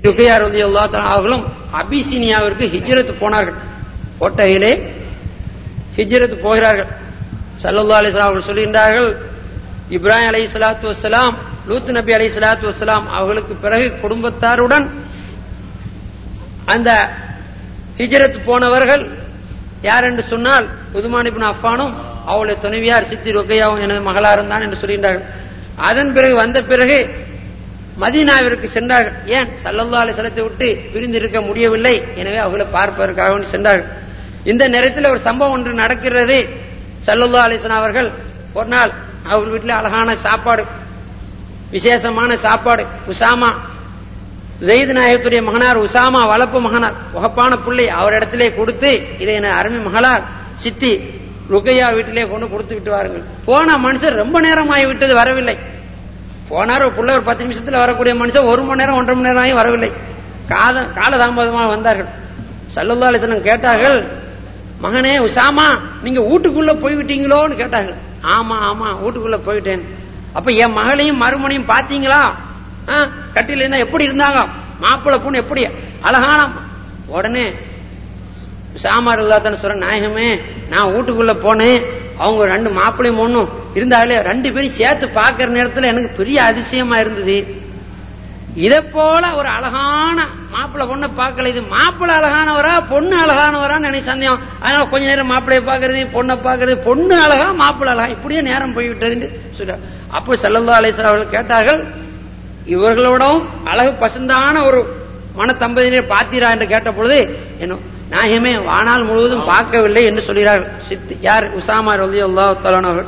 ருக்கையார் ரதி அல்லா அவர்களும் அபிசீனியாவிற்கு ஹிஜ்ரத் போனார்கள் கோட்டையிலே ஹிஜ்ரத் போகிறார்கள் சல்லல்லா அலிஸ்லாம் அவர்கள் சொல்கின்றார்கள் இப்ராஹிம் அலை சலாத்து வசலாம் லூத் நபி அலை சலாத்து வசலாம் அவர்களுக்கு பிறகு குடும்பத்தாருடன் அந்த ஹிஜ்ரத் போனவர்கள் யார் என்று சொன்னால் உதுமான் இப்னு அஃபானும் அவளுடைய துணைவியார் சித்தி ரொக்கையாவும் எனது மகளாரும் தான் என்று சொல்கின்றார்கள் அதன் பிறகு வந்த பிறகு மதீனாவிற்கு சென்றார்கள் ஏன் சல்லல்லா அலிசலத்தை விட்டு பிரிந்து இருக்க முடியவில்லை எனவே அவர்களை பார்ப்பதற்காக சென்றார்கள் இந்த நேரத்தில் ஒரு சம்பவம் ஒன்று நடக்கிறது சல்லல்லா அலிஸ்லாம் அவர்கள் ஒரு நாள் அவர் வீட்டில் அழகான சாப்பாடு விசேஷமான சாப்பாடு உசாமா ஜெயித் நாயகத்துடைய மகனார் உசாமா வளர்ப்பு மகனார் உகப்பான பிள்ளை அவரிடத்திலே கொடுத்து இதை என அருமை மகளார் சித்தி ருக்கையா வீட்டிலே கொண்டு கொடுத்து விட்டு வாருங்கள் போன மனுஷன் ரொம்ப நேரம் ஆகிவிட்டது வரவில்லை போனார் ஒரு புள்ள ஒரு பத்து நிமிஷத்துல வரக்கூடிய மனுஷன் ஒரு மணி நேரம் ஒன்றரை மணி நேரம் ஆகி வரவில்லை காத காலதாமதமாக வந்தார்கள் சல்லல்லா அலிஸ்லம் கேட்டார்கள் மகனே உசாமா நீங்க வீட்டுக்குள்ள போய்விட்டீங்களோன்னு கேட்டார்கள் ஆமா ஆமா வீட்டுக்குள்ள போயிட்டேன் அப்ப என் மகளையும் மறுமனையும் பாத்தீங்களா கட்டில இருந்தா எப்படி இருந்தாங்க மாப்பிள்ள பொண்ணு எப்படி அழகான உடனே சாமார் இல்லாதன்னு சொல்ற நாயகமே நான் வீட்டுக்குள்ள போனேன் அவங்க ரெண்டு மாப்பிள்ளையும் ஒண்ணும் இருந்தாலே ரெண்டு பேரும் சேர்த்து பாக்குற நேரத்துல எனக்கு பெரிய அதிசயமா இருந்தது இதை போல ஒரு அழகான மாப்பிள்ளை பொண்ணை பார்க்கல இது மாப்பிள்ளை அழகானவரா பொண்ணு அழகானவரான்னு எனக்கு சந்தேகம் அதனால கொஞ்ச நேரம் மாப்பிள்ளைய பாக்குறது பொண்ணை பாக்குறது பொண்ணு அழகா மாப்பிள்ளை அழகா இப்படியே நேரம் போய்விட்டது சொல்ற அப்போ செல்லல்லா அலேஸ்வரர் அவர்கள் கேட்டார்கள் இவர்களோடவும் அழகு பசந்தான ஒரு மன தம்பதியினர் பார்த்தீரா என்று கேட்ட பொழுது என்ன நாயகமே வானால் முழுவதும் பார்க்கவில்லை என்று சொல்கிறார்கள் சித்து யார் உசாமா ரலி அல்லா அவர்கள்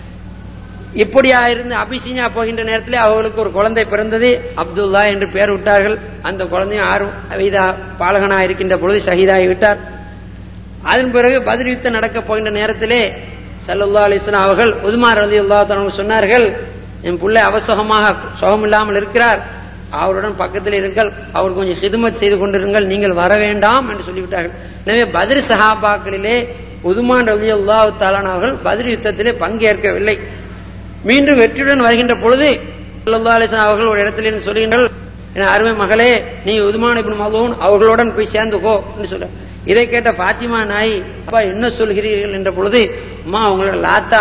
இப்படியா இருந்து அபிசீனியா போகின்ற நேரத்தில் அவர்களுக்கு ஒரு குழந்தை பிறந்தது அப்துல்லா என்று பெயர் விட்டார்கள் அந்த குழந்தையும் ஆறு வயதா பாலகனா இருக்கின்ற பொழுது ஷஹீதாகி விட்டார் அதன் பிறகு பதில் யுத்தம் நடக்க போகின்ற நேரத்திலே சல்லல்லா அலிஸ்லாம் அவர்கள் உதுமார் ரலி அல்லா சொன்னார்கள் என் பிள்ளை அவசகமாக சுகம் இல்லாமல் இருக்கிறார் அவருடன் பக்கத்தில் இருங்கள் அவர் கொஞ்சம் ஹிதுமத் செய்து கொண்டிருங்கள் நீங்கள் வர வேண்டாம் என்று சொல்லிவிட்டார்கள் எனவே பதிரி சஹாபாக்களிலே உதுமான் ரவி அல்லா தாலான் அவர்கள் பதிரி யுத்தத்திலே பங்கேற்கவில்லை மீண்டும் வெற்றியுடன் வருகின்ற பொழுது அல்லா அலிஸ்லாம் அவர்கள் ஒரு இடத்துல சொல்லுகின்றார்கள் என் அருமை மகளே நீ உதுமான் இப்படி மகன் அவர்களுடன் போய் சேர்ந்துக்கோ என்று சொல்ல இதை கேட்ட பாத்திமா நாய் அப்பா என்ன சொல்கிறீர்கள் என்ற பொழுது அம்மா அவங்களோட லாத்தா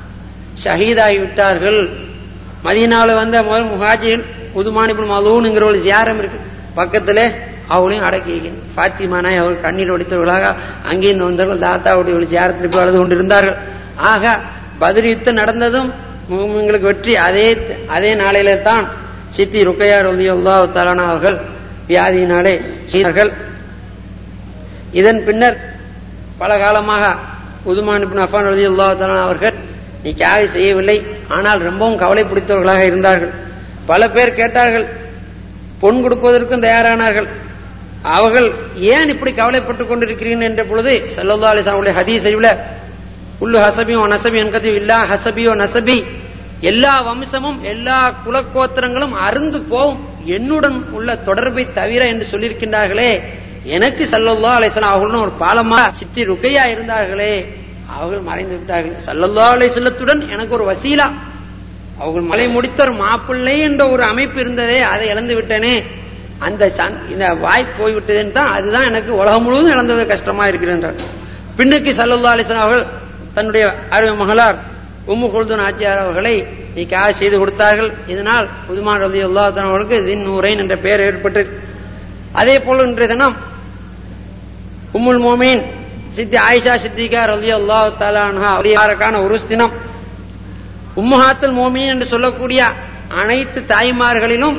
ஷஹீதாகி விட்டார்கள் மதியனாவில் வந்த முதல் முஹாஜின் உதுமானிபுல் மலூனுங்கிற ஒரு ஜியாரம் இருக்கு பக்கத்துல அவளையும் அடக்கி பாத்திமா நாய் அவர்கள் கண்ணீர் ஒடித்தவர்களாக அங்கேயும் வந்தவர்கள் தாத்தாவுடைய ஒரு ஜியாரத்தில் போய் அழுது கொண்டிருந்தார்கள் ஆக பதில் யுத்தம் நடந்ததும் உங்களுக்கு வெற்றி அதே அதே நாளையில தான் சித்தி ருக்கையார் உதயல்லா தலானா அவர்கள் வியாதியினாலே செய்தார்கள் இதன் பின்னர் பல காலமாக உதுமான் அஃபான் ரதி அல்லா தலானா அவர்கள் நிக்காக செய்யவில்லை ஆனால் ரொம்பவும் கவலை பிடித்தவர்களாக இருந்தார்கள் பல பேர் கேட்டார்கள் பொன் கொடுப்பதற்கும் தயாரானார்கள் அவர்கள் ஏன் இப்படி கவலைப்பட்டுக் கொண்டிருக்கிறீர்கள் என்ற பொழுது சல்லா அலிசாவுடைய ஹதீஸ் அறிவுல உள்ளு ஹசபியோ நசபி என்கதி இல்லா ஹசபியோ நசபி எல்லா வம்சமும் எல்லா குலக்கோத்திரங்களும் அருந்து போகும் என்னுடன் உள்ள தொடர்பை தவிர என்று சொல்லியிருக்கின்றார்களே எனக்கு சல்லல்லா அலிஸ்லாம் அவர்களும் ஒரு பாலமா சித்தி ருக்கையா இருந்தார்களே அவர்கள் மறைந்து விட்டார்கள் சல்லல்லா அலிசல்லத்துடன் எனக்கு ஒரு வசீலா அவர்கள் மலை முடித்த ஒரு மாப்பிள்ளை என்ற ஒரு அமைப்பு இருந்ததே அதை இழந்து விட்டேனே அந்த இந்த வாய்ப்பு போய்விட்டதுன்னு தான் அதுதான் எனக்கு உலகம் முழுவதும் இழந்தது கஷ்டமா இருக்கிறார் பின்னுக்கு சல்லல்லா அலிஸ்லாம் அவர்கள் தன்னுடைய அருமை மகளார் உம்மு குல்துன் ஆச்சியார் அவர்களை நீக்காக செய்து கொடுத்தார்கள் இதனால் புதுமான் ரதி அல்லா அவர்களுக்கு தின் நூரைன் என்ற பெயர் ஏற்பட்டு அதே போல இன்றைய தினம் உம்முல் மோமீன் சித்தி ஆயிஷா சித்திகா ரலி அல்லா தாலான ஒரு தினம் உம்மஹாத்துல் மோமீன் என்று சொல்லக்கூடிய அனைத்து தாய்மார்களிலும்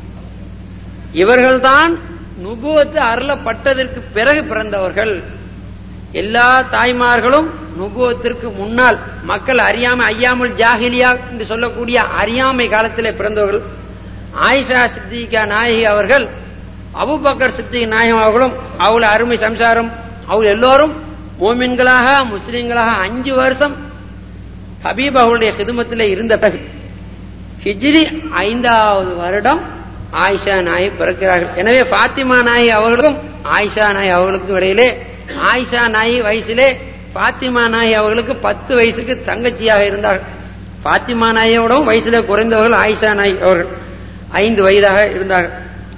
இவர்கள்தான் நுபுவத்து அருளப்பட்டதற்கு பிறகு பிறந்தவர்கள் எல்லா தாய்மார்களும் நுபுவத்திற்கு முன்னால் மக்கள் அறியாமை ஐயாமல் ஜாகிலியா என்று சொல்லக்கூடிய அறியாமை காலத்திலே பிறந்தவர்கள் ஆயிஷா சித்திகா நாயகி அவர்கள் அபுபக்கர் சித்திக நாயகம் அவர்களும் அவள் அருமை சம்சாரம் அவள் எல்லோரும் மோமின்களாக முஸ்லிம்களாக அஞ்சு வருஷம் ஹபீப் அவளுடைய ஹிதுமத்தில் இருந்த பிறகு ஹிஜ்ரி ஐந்தாவது வருடம் ஆயிஷா நாய் பிறக்கிறார்கள் எனவே பாத்திமா நாய் அவர்களுக்கும் ஆயிஷா நாய் அவர்களுக்கும் இடையிலே ஆயிஷா நாய் வயசிலே பாத்திமா நாய் அவர்களுக்கு பத்து வயசுக்கு தங்கச்சியாக இருந்தார்கள் பாத்திமா நாயோடவும் வயசுல குறைந்தவர்கள் ஆயிஷா நாய் அவர்கள் ஐந்து வயதாக இருந்தார்கள்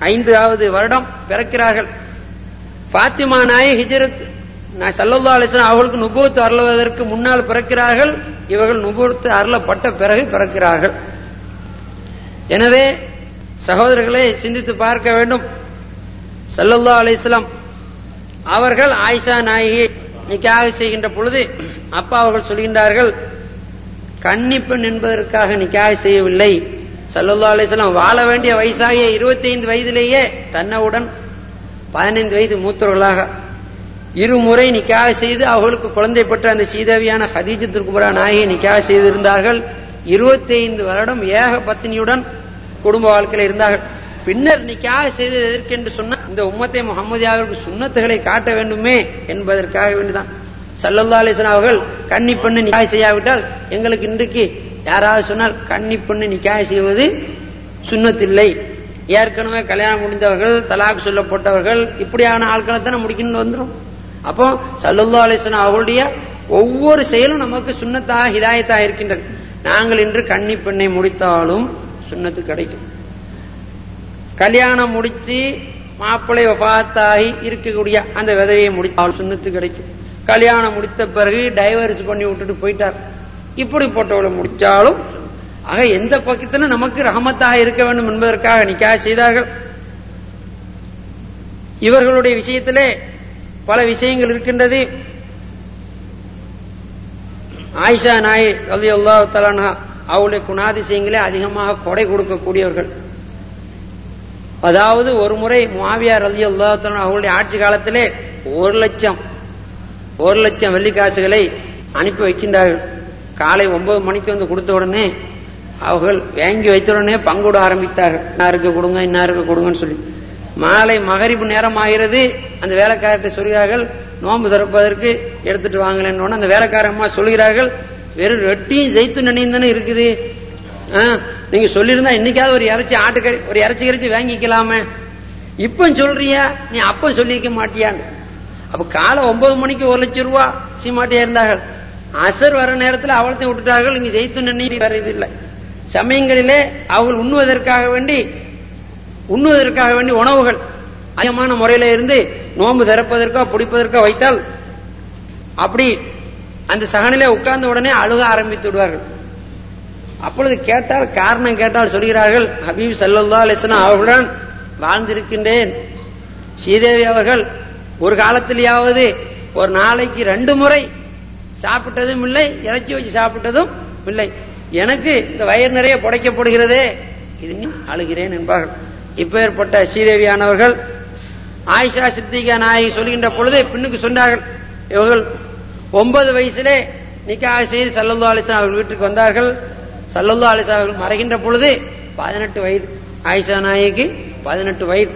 ஐந்தாவது வருடம் பிறக்கிறார்கள் பாத்திமா நாய் ஹிஜரத் நான் சல்லல்லா அலிஸ்லாம் அவர்களுக்கு நுபுவத்து அருளுவதற்கு முன்னால் பிறக்கிறார்கள் இவர்கள் நுபுவத்து அருளப்பட்ட பிறகு பிறக்கிறார்கள் எனவே சகோதரர்களை சிந்தித்து பார்க்க வேண்டும் சல்லல்லா அலிஸ்லாம் அவர்கள் ஆயிஷா நாயகி நிக்காக செய்கின்ற பொழுது அப்பா அவர்கள் சொல்கின்றார்கள் கன்னிப்பெண் என்பதற்காக நிக்காக செய்யவில்லை சல்லல்லா அலிஸ்லாம் வாழ வேண்டிய வயசாகிய இருபத்தி ஐந்து வயதிலேயே தன்னவுடன் பதினைந்து வயது மூத்தவர்களாக இருமுறை நிக்காக செய்து அவர்களுக்கு குழந்தை பெற்ற அந்த சீதேவியான ஹதீஜத்திற்குபுரா நாயகி நிக்காக செய்திருந்தார்கள் இருபத்தி ஐந்து வருடம் ஏக பத்தினியுடன் குடும்ப வாழ்க்கையில் இருந்தார்கள் பின்னர் நிக்காக செய்தது எதற்கென்று சொன்ன இந்த உம்மத்தை முகமதியாவிற்கு சுண்ணத்துகளை காட்ட வேண்டுமே என்பதற்காக வேண்டிதான் சல்லல்லா அலிஸ்லாம் அவர்கள் கன்னி பெண்ணு நிக்காக செய்யாவிட்டால் எங்களுக்கு இன்றைக்கு யாராவது சொன்னால் கன்னி பெண்ணு நிக்காக செய்வது சுண்ணத்தில்லை ஏற்கனவே கல்யாணம் முடிந்தவர்கள் தலாக் சொல்லப்பட்டவர்கள் இப்படியான ஆட்களை தானே முடிக்கணும்னு வந்துடும் அப்போ சல்லுல்லா அலிஸ்லாம் அவர்களுடைய ஒவ்வொரு செயலும் நமக்கு சுண்ணத்தாக ஹிதாயத்தாக இருக்கின்றது நாங்கள் இன்று கன்னி பெண்ணை முடித்தாலும் சுண்ணத்து கிடைக்கும் கல்யாணம் முடிச்சு மாப்பிள்ளை வபாத்தாகி இருக்கக்கூடிய அந்த விதவையை முடித்தால் சுண்ணத்து கிடைக்கும் கல்யாணம் முடித்த பிறகு டைவர்ஸ் பண்ணி விட்டுட்டு போயிட்டார் இப்படிப்பட்டவளை முடிச்சாலும் ஆக எந்த பக்கத்திலும் நமக்கு ரஹமத்தாக இருக்க வேண்டும் என்பதற்காக நிக்காக செய்தார்கள் இவர்களுடைய விஷயத்திலே பல விஷயங்கள் இருக்கின்றது ஆயிஷா நாய் அலி அல்லா தலானா அவளுடைய குணாதிசயங்களே அதிகமாக கொடை கொடுக்கக்கூடியவர்கள் அதாவது ஒரு முறை முவாவியார் அலி அல்லா தலானா அவங்களுடைய ஆட்சி காலத்திலே ஒரு லட்சம் ஒரு லட்சம் வெள்ளிக்காசுகளை அனுப்பி வைக்கின்றார்கள் காலை ஒன்பது மணிக்கு வந்து கொடுத்த உடனே அவர்கள் வாங்கி வைத்த உடனே பங்குட ஆரம்பித்தார்கள் இன்னாருக்கு கொடுங்க இன்னாருக்கு கொடுங்கன்னு சொல்லி மாலை மகரிப்பு நேரம் ஆகிறது அந்த வேலைக்காரர்கிட்ட சொல்கிறார்கள் நோன்பு திறப்பதற்கு எடுத்துட்டு வாங்கலன்னு அந்த வேலைக்காரம்மா சொல்கிறார்கள் வெறும் ரொட்டியும் ஜெயித்து நினைந்து தானே இருக்குது நீங்க சொல்லியிருந்தா இன்னைக்காவது ஒரு இறைச்சி ஆட்டுக்கறி ஒரு இறைச்சி இறைச்சி வாங்கிக்கலாமே இப்ப சொல்றியா நீ அப்ப சொல்லிக்க மாட்டியான்னு அப்ப காலை ஒன்பது மணிக்கு ஒரு லட்சம் ரூபா சீமாட்டியா இருந்தார்கள் அசர் வர நேரத்தில் அவளத்தையும் விட்டுட்டார்கள் இங்க ஜெயித்து நினை வேற இது இல்லை சமயங்களிலே அவர்கள் உண்ணுவதற்காக வேண்டி உண்ணுவதற்காக வேண்டி உணவுகள் அதிகமான முறையில இருந்து நோன்பு திறப்பதற்கோ பிடிப்பதற்கோ வைத்தால் அப்படி அந்த சகனிலே உட்கார்ந்த உடனே அழுக ஆரம்பித்து விடுவார்கள் அப்பொழுது கேட்டால் காரணம் கேட்டால் சொல்கிறார்கள் ஹபீப் சல்லா அலிஸ்லாம் அவர்களுடன் வாழ்ந்திருக்கின்றேன் ஸ்ரீதேவி அவர்கள் ஒரு காலத்திலேயாவது ஒரு நாளைக்கு ரெண்டு முறை சாப்பிட்டதும் இல்லை இறைச்சி வச்சு சாப்பிட்டதும் இல்லை எனக்கு இந்த வயிறு நிறைய புடைக்கப்படுகிறதே இது அழுகிறேன் என்பார்கள் இப்பேற்பட்ட ஸ்ரீதேவியானவர்கள் ஆயிஷா சித்திகா நாயகி சொல்கின்ற பொழுது பின்னுக்கு சொன்னார்கள் இவர்கள் ஒன்பது வயசிலே நிக்காக செய்து சல்லல்லா அலிஸ்லாம் அவர்கள் வீட்டுக்கு வந்தார்கள் சல்லல்லா அலிஸ்லாம் அவர்கள் மறைகின்ற பொழுது பதினெட்டு வயது ஆயிஷா நாயகிக்கு பதினெட்டு வயது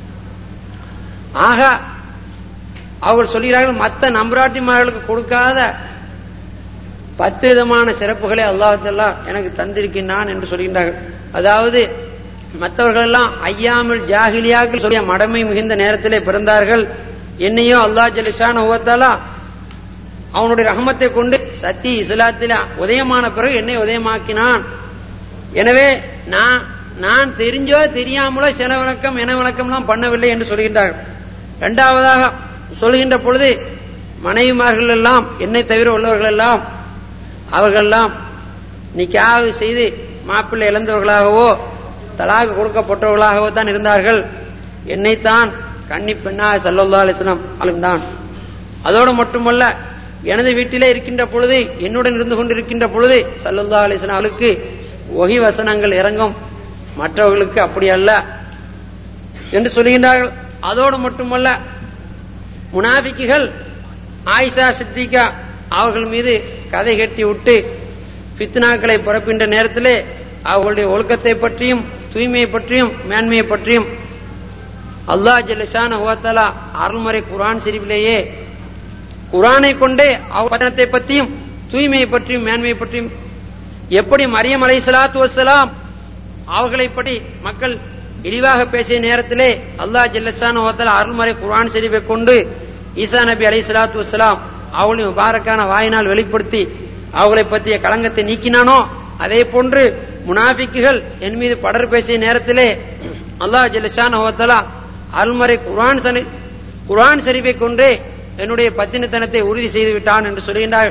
ஆக அவர்கள் சொல்கிறார்கள் மற்ற நம்பராட்டிமார்களுக்கு கொடுக்காத பத்து விதமான சிறப்புகளை அல்லாஹல்லா எனக்கு தந்திருக்கின்றான் என்று சொல்கின்றார்கள் அதாவது மற்றவர்கள் எல்லாம் ஐயாமல் ஜாகிலியாக சொல்லிய மடமை மிகுந்த நேரத்திலே பிறந்தார்கள் என்னையோ அல்லா ஜலிஷான் ஒவ்வொத்தாலா அவனுடைய ரஹமத்தை கொண்டு சத்தி இஸ்லாத்தில உதயமான பிறகு என்னை உதயமாக்கினான் எனவே நான் நான் தெரிஞ்சோ தெரியாமலோ சில விளக்கம் என விளக்கம்லாம் பண்ணவில்லை என்று சொல்கின்றார்கள் இரண்டாவதாக சொல்கின்ற பொழுது மனைவிமார்கள் எல்லாம் என்னை தவிர உள்ளவர்கள் எல்லாம் அவர்களெல்லாம் நிக்காக செய்து மாப்பிள்ளை இழந்தவர்களாகவோ தலாக கொடுக்கப்பட்டவர்களாகவோ தான் இருந்தார்கள் என்னைத்தான் கன்னி பெண்ணாக சல்லல்லா அலிஸ்லாம் தான் அதோடு மட்டுமல்ல எனது வீட்டிலே இருக்கின்ற பொழுது என்னுடன் இருந்து கொண்டிருக்கின்ற பொழுது சல்லல்லா அலிஸ்லாம் அவளுக்கு ஒகி வசனங்கள் இறங்கும் மற்றவர்களுக்கு அப்படி அல்ல என்று சொல்கின்றார்கள் அதோடு மட்டுமல்ல முனாபிக்குகள் ஆயிஷா சித்திகா அவர்கள் மீது கதை கட்டி விட்டு பித்னாக்களை பிறப்பின்ற நேரத்திலே அவர்களுடைய ஒழுக்கத்தை பற்றியும் தூய்மையை பற்றியும் மேன்மையை பற்றியும் அல்லா ஜலிஷான ஹுவத்தலா அருள்முறை குரான் சிரிப்பிலேயே குரானை கொண்டே அவதனத்தை பற்றியும் தூய்மையை பற்றியும் மேன்மையை பற்றியும் எப்படி மரியம் அலை சலாத்து வசலாம் அவர்களை பற்றி மக்கள் இழிவாக பேசிய நேரத்திலே அல்லாஹ் ஜல்லசான ஹுவத்தலா அருள்முறை குரான் சிரிப்பை கொண்டு ஈசா நபி அலை சலாத்து வசலாம் அவளின் முபாரக்கான வாயினால் வெளிப்படுத்தி அவர்களை பற்றிய களங்கத்தை நீக்கினானோ அதே போன்று முனாபிக்குகள் என் மீது படர் பேசிய நேரத்திலே அல்லாஹ் ஜெலிஷான் ஹோத்தலா அருள்மறை குர்ஆன் சனி குர்ஆன் ஷரீஃபை கொண்டே என்னுடைய பத்தினித்தனத்தை உறுதி செய்து விட்டான் என்று சொல்கின்றார்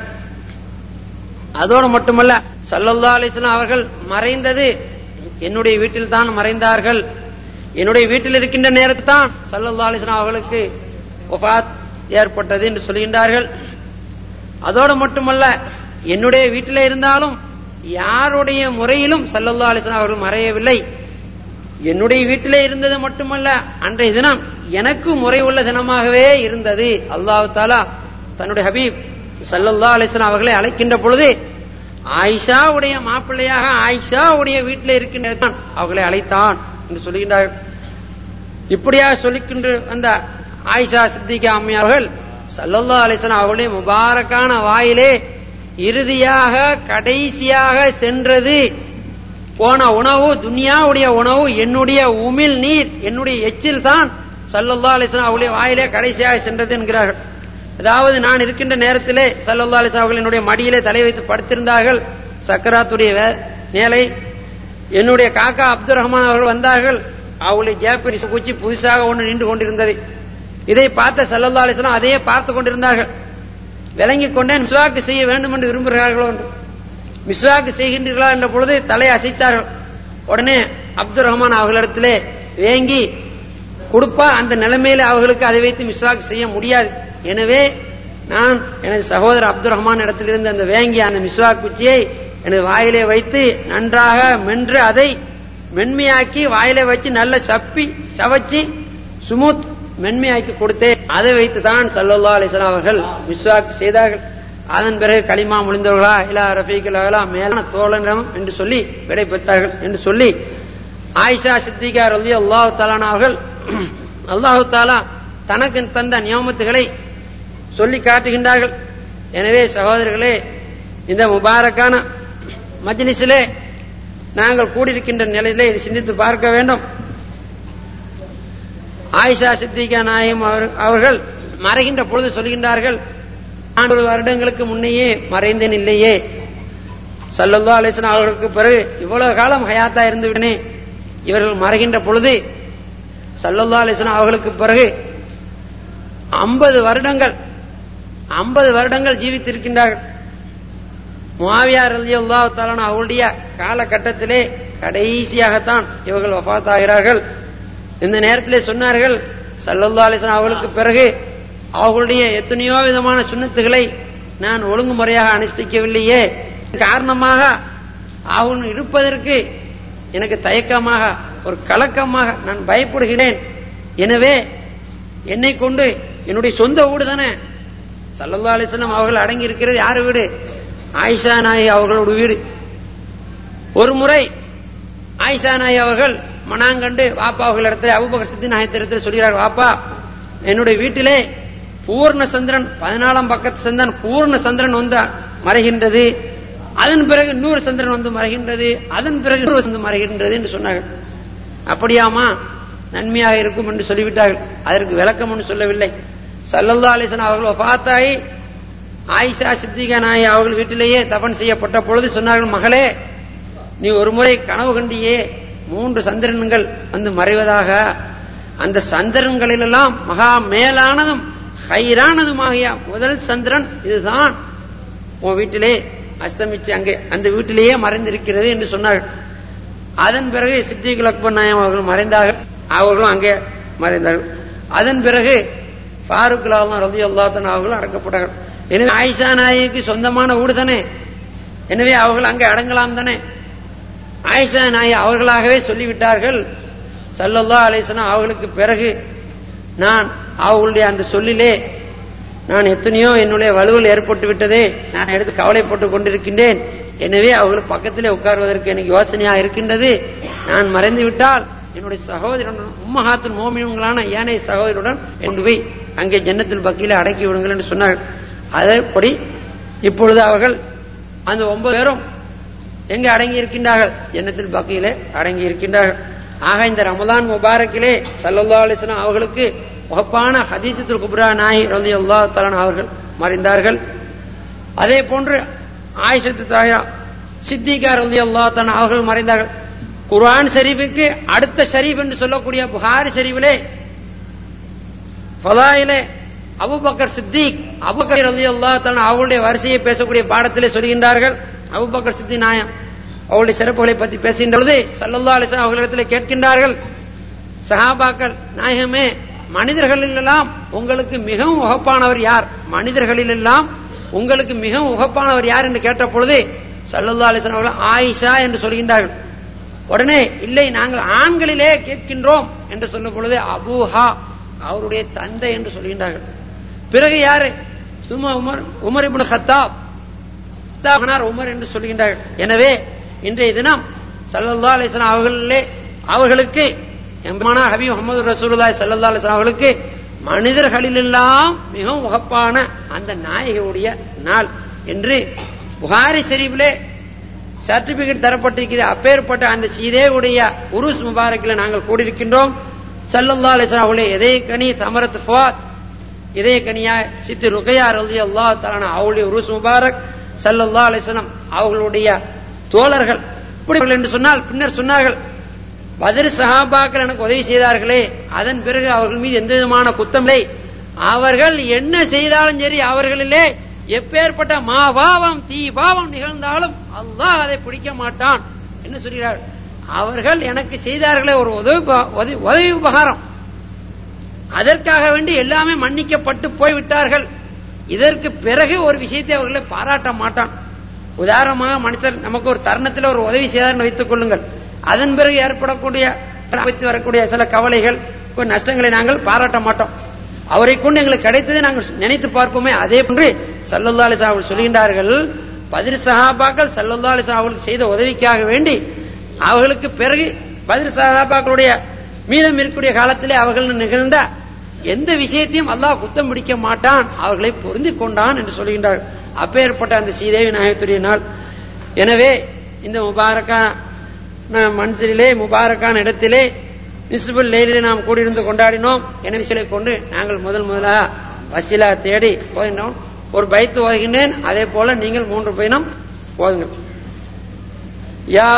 அதோடு மட்டுமல்ல சல்லல்லா அலிஸ்லாம் அவர்கள் மறைந்தது என்னுடைய வீட்டில் தான் மறைந்தார்கள் என்னுடைய வீட்டில் இருக்கின்ற நேரத்தில் தான் சல்லல்லா அலிஸ்லாம் அவர்களுக்கு ஒஃபாத் ஏற்பட்டது என்று சொல்கின்றார்கள் அதோடு மட்டுமல்ல என்னுடைய வீட்டில் இருந்தாலும் யாருடைய முறையிலும் சல்லல்லா அலிஸ்லாம் அவர்கள் மறையவில்லை என்னுடைய வீட்டிலே இருந்தது மட்டுமல்ல அன்றைய தினம் எனக்கு முறை உள்ள தினமாகவே இருந்தது அல்லாஹு தாலா தன்னுடைய ஹபீப் சல்லல்லா அலிஸ்லாம் அவர்களை அழைக்கின்ற பொழுது ஆயிஷாவுடைய மாப்பிள்ளையாக ஆயிஷாவுடைய வீட்டில் இருக்கின்ற அவர்களை அழைத்தான் என்று சொல்லுகின்றார்கள் இப்படியாக சொல்லிக்கின்ற அந்த ஆயிஷா சித்திகா அம்மையார்கள் சல்லல்லா அலிஸ்லாம் அவருடைய முபாரக்கான வாயிலே இறுதியாக கடைசியாக சென்றது போன உணவு துனியாவுடைய உணவு என்னுடைய உமிழ் நீர் என்னுடைய எச்சில் தான் சல்லல்லா அலிஸ்லாம் அவருடைய வாயிலே கடைசியாக சென்றது என்கிறார்கள் அதாவது நான் இருக்கின்ற நேரத்திலே சல்லல்லா அலிஸ்லாம் அவர்கள் என்னுடைய மடியிலே தலை வைத்து படுத்திருந்தார்கள் சக்கராத்துடைய மேலை என்னுடைய காக்கா அப்துல் ரஹ்மான் அவர்கள் வந்தார்கள் அவளுடைய ஜேப்பனிஸ் குச்சி புதுசாக ஒன்று நின்று கொண்டிருந்தது இதை பார்த்த சல்லல்லா அலிஸ்லாம் அதையே பார்த்து கொண்டிருந்தார்கள் விளங்கிக் கொண்டே மிஸ்வாக்கு செய்ய வேண்டும் என்று விரும்புகிறார்களோ என்று மிஸ்வாக்கு செய்கின்றீர்களா என்ற பொழுது தலை அசைத்தார்கள் உடனே அப்துல் ரஹ்மான் அவர்களிடத்திலே வேங்கி கொடுப்பா அந்த நிலைமையில அவர்களுக்கு அதை வைத்து மிஸ்வாக்கு செய்ய முடியாது எனவே நான் எனது சகோதரர் அப்துல் ரஹ்மான் இடத்திலிருந்து அந்த வேங்கிய அந்த மிஸ்வாக் குச்சியை எனது வாயிலே வைத்து நன்றாக மென்று அதை மென்மையாக்கி வாயிலே வச்சு நல்ல சப்பி சவச்சி சுமுத் மென்மையாக்கி கொடுத்தேன் அதை வைத்து தான் சல்லல்லா அலிஸ்லாம் அவர்கள் மிஸ்வாக் செய்தார்கள் அதன் பிறகு களிமா முடிந்தவர்களா இல்லா ரஃபீக்கலா மேலான தோழனிடம் என்று சொல்லி விடை பெற்றார்கள் என்று சொல்லி ஆயிஷா சித்திகா ரலி அல்லாஹு தாலான அவர்கள் அல்லாஹு தாலா தனக்கு தந்த நியமத்துகளை சொல்லி காட்டுகின்றார்கள் எனவே சகோதரர்களே இந்த முபாரக்கான மஜ்லிஸிலே நாங்கள் கூடியிருக்கின்ற நிலையிலே இது சிந்தித்து பார்க்க வேண்டும் ஆயிஷா சித்திகா நாயம் அவர்கள் மறைகின்ற பொழுது சொல்கின்றார்கள் நானூறு வருடங்களுக்கு முன்னையே மறைந்தேன் இல்லையே சல்லல்லா அலிஸ்லாம் அவர்களுக்கு பிறகு இவ்வளவு காலம் ஹயாத்தா இருந்து விடனே இவர்கள் மறைகின்ற பொழுது சல்லல்லா அலிஸ்லாம் அவர்களுக்கு பிறகு ஐம்பது வருடங்கள் ஐம்பது வருடங்கள் ஜீவித்திருக்கின்றார்கள் முவாவியார் அலி அல்லா தாலான அவருடைய காலகட்டத்திலே கடைசியாகத்தான் இவர்கள் வஃத்தாகிறார்கள் இந்த நேரத்திலே சொன்னார்கள் சல்லல்லா அலிஸ்லாம் அவர்களுக்கு பிறகு அவர்களுடைய எத்தனையோ விதமான சுண்ணத்துகளை நான் ஒழுங்குமுறையாக அனுஷ்டிக்கவில்லையே காரணமாக அவன் இருப்பதற்கு எனக்கு தயக்கமாக ஒரு கலக்கமாக நான் பயப்படுகிறேன் எனவே என்னை கொண்டு என்னுடைய சொந்த வீடு தானே சல்லல்லா அலிஸ்லாம் அவர்கள் அடங்கி இருக்கிறது யார் வீடு ஆயிஷா நாயி அவர்களோட வீடு ஒரு முறை ஆயிஷா நாயி அவர்கள் மனாங்கண்டு வாப்பா அவர்கள் இடத்துல அபுபகர் சித்தி நாயத்திரத்தில் சொல்கிறார் வாப்பா என்னுடைய வீட்டிலே பூர்ண சந்திரன் பதினாலாம் பக்கத்து சந்திரன் பூர்ண சந்திரன் வந்து மறைகின்றது அதன் பிறகு நூறு சந்திரன் வந்து மறைகின்றது அதன் பிறகு நூறு வந்து மறைகின்றது என்று சொன்னார்கள் அப்படியாமா நன்மையாக இருக்கும் என்று சொல்லிவிட்டார்கள் அதற்கு விளக்கம் ஒன்று சொல்லவில்லை சல்லல்லா அலிசன் அவர்கள் பார்த்தாய் ஆயிஷா சித்திகா நாய் அவர்கள் வீட்டிலேயே தபன் செய்யப்பட்ட பொழுது சொன்னார்கள் மகளே நீ ஒரு முறை கனவு கண்டியே மூன்று சந்திரன்கள் வந்து மறைவதாக அந்த சந்திரன்களிலெல்லாம் மகா மேலானதும் ஹைரானதுமாகிய முதல் சந்திரன் இதுதான் உன் வீட்டிலே அஸ்தமிச்சு அங்கே அந்த வீட்டிலேயே மறைந்திருக்கிறது என்று சொன்னார்கள் அதன் பிறகு சித்திகுல் அக்பர் நாயம் அவர்கள் மறைந்தார்கள் அவர்களும் அங்கே மறைந்தார்கள் அதன் பிறகு ஃபாரூக் லாலாம் ரவி அல்லாத்தன் அவர்களும் அடக்கப்பட்டார்கள் எனவே ஆயிஷா நாயிக்கு சொந்தமான வீடு தானே எனவே அவர்கள் அங்கே அடங்கலாம் தானே ஆயிஷா நாய் அவர்களாகவே சொல்லிவிட்டார்கள் சல்லல்லா அலிசனா அவர்களுக்கு பிறகு நான் அவர்களுடைய அந்த சொல்லிலே நான் எத்தனையோ என்னுடைய வலுவில் ஏற்பட்டு விட்டதே நான் எடுத்து கவலைப்பட்டுக் கொண்டிருக்கின்றேன் எனவே அவர்கள் பக்கத்திலே உட்காருவதற்கு எனக்கு யோசனையாக இருக்கின்றது நான் மறைந்து விட்டால் என்னுடைய சகோதரனுடன் உம்மஹாத்தின் மோமியங்களான ஏனைய சகோதரருடன் கொண்டு போய் அங்கே ஜன்னத்தில் பக்கியில அடக்கி விடுங்கள் என்று சொன்னார்கள் அதன்படி இப்பொழுது அவர்கள் அந்த ஒன்பது பேரும் எங்க அடங்கி இருக்கின்றார்கள் ஜன்னத்தில் பக்கியிலே அடங்கி இருக்கின்றார்கள் ஆக இந்த ரமதான் முபாரக்கிலே சல்லல்லா அலிஸ்லாம் அவர்களுக்கு வகுப்பான ஹதீஜத்துல் குப்ரா நாயி ரலி அல்லா தலான் அவர்கள் மறைந்தார்கள் அதே போன்று ஆயிஷத்து தாயா சித்திகா ரலி அல்லா தலான் அவர்கள் மறைந்தார்கள் குர்ஆன் ஷரீஃபுக்கு அடுத்த ஷரீஃப் என்று சொல்லக்கூடிய புகாரி ஷரீஃபிலே ஃபலாயிலே அபுபக்கர் சித்திக் அபுபக்கர் ரலியல்லாஹு தஆலா அவருடைய வரிசையை பேசக்கூடிய பாடத்திலே சொல்கின்றார்கள் அபுபக்கர் சித்தி நாயம் அவருடைய சிறப்புகளை பற்றி பேசுகின்ற பொழுது சல்லல்லாஹு அலைஹி வஸல்லம் அவர்களிடத்தில் கேட்கின்றார்கள் சஹாபாக்கள் நாயகமே மனிதர்களிலெல்லாம் உங்களுக்கு மிகவும் உகப்பானவர் யார் மனிதர்களிலெல்லாம் உங்களுக்கு மிகவும் உகப்பானவர் யார் என்று கேட்ட பொழுது சல்லல்லா அலிஸ்லாம் அவர்கள் ஆயிஷா என்று சொல்கின்றார்கள் உடனே இல்லை நாங்கள் ஆண்களிலே கேட்கின்றோம் என்று சொல்லும் பொழுது அபூஹா அவருடைய தந்தை என்று சொல்கின்றார்கள் பிறகு யாரு சும்மா உமர் உமர் இப்னு ஹத்தாப் மகனார் உமர் என்று சொல்கின்றார்கள் எனவே இன்றைய தினம் சல்லல்லா அலிஸ்லாம் அவர்களே அவர்களுக்கு எம்பமான ஹபீப் முகமது ரசூலுல்லாஹி ஸல்லல்லாஹு அலைஹி வஸல்லம் அவர்களுக்கு மனிதர்களிலெல்லாம் மிகவும் உகப்பான அந்த நாயகவுடைய நாள் என்று புகாரி ஷரீஃபிலே சர்டிபிகேட் தரப்பட்டிருக்கிறது அப்பேற்பட்ட அந்த சீதேவுடைய உருஸ் முபாரக்கில் நாங்கள் கூடியிருக்கின்றோம் சல்லல்லா அலிஸ்லாம் அவருடைய இதய கனி தமரத் ஃபுவாத் இதய கனியா சித்தி ருகையா ரலி அல்லா தலான அவளுடைய உருஸ் முபாரக் சல்லல்லா அலிஸ்லாம் அவர்களுடைய தோழர்கள் இப்படி என்று சொன்னால் பின்னர் சொன்னார்கள் பதில் சஹாபாக்கள் எனக்கு உதவி செய்தார்களே அதன் பிறகு அவர்கள் மீது எந்த விதமான குத்தமில்லை அவர்கள் என்ன செய்தாலும் சரி அவர்களிலே எப்பேற்பட்ட மாபாவம் தீ பாவம் நிகழ்ந்தாலும் அல்லாஹ் அதை பிடிக்க மாட்டான் என்ன சொல்கிறார் அவர்கள் எனக்கு செய்தார்களே ஒரு உதவி உதவி உபகாரம் அதற்காக வேண்டி எல்லாமே மன்னிக்கப்பட்டு போய்விட்டார்கள் இதற்கு பிறகு ஒரு விஷயத்தை அவர்களை பாராட்ட மாட்டான் உதாரணமாக மனுஷர் நமக்கு ஒரு தருணத்தில் ஒரு உதவி செய்தார் வைத்துக் கொள்ளுங்கள் அதன் பிறகு ஏற்படக்கூடிய வைத்து வரக்கூடிய சில கவலைகள் நஷ்டங்களை நாங்கள் பாராட்ட மாட்டோம் அவரை கொண்டு எங்களுக்கு கிடைத்ததை நாங்கள் நினைத்து பார்ப்போமே அதே போன்று சல்லல்லா அலிசா அவர்கள் சொல்கின்றார்கள் பதில் சஹாபாக்கள் சல்லல்லா அலிசா அவர்களுக்கு செய்த உதவிக்காக வேண்டி அவர்களுக்கு பிறகு பதில் சஹாபாக்களுடைய மீதம் இருக்கக்கூடிய காலத்திலே அவர்கள் நிகழ்ந்த எந்த விஷயத்தையும் அல்லாஹ் குத்தம் பிடிக்க மாட்டான் அவர்களை பொருந்தி கொண்டான் என்று சொல்கின்றார்கள் அப்பேற்பட்ட அந்த ஸ்ரீதேவி நாயகத்துடைய நாள் எனவே இந்த முபாரக்கா மன்சிலே முபாரக்கான இடத்திலே நிசுபுல் லேலிலே நாம் கூடியிருந்து கொண்டாடினோம் எனவே சிலை கொண்டு நாங்கள் முதல் முதலாக வசீலா தேடி போகின்றோம் ஒரு பைத்து ஓதுகின்றேன் அதே போல நீங்கள் மூன்று பயணம் போதுங்கள் யா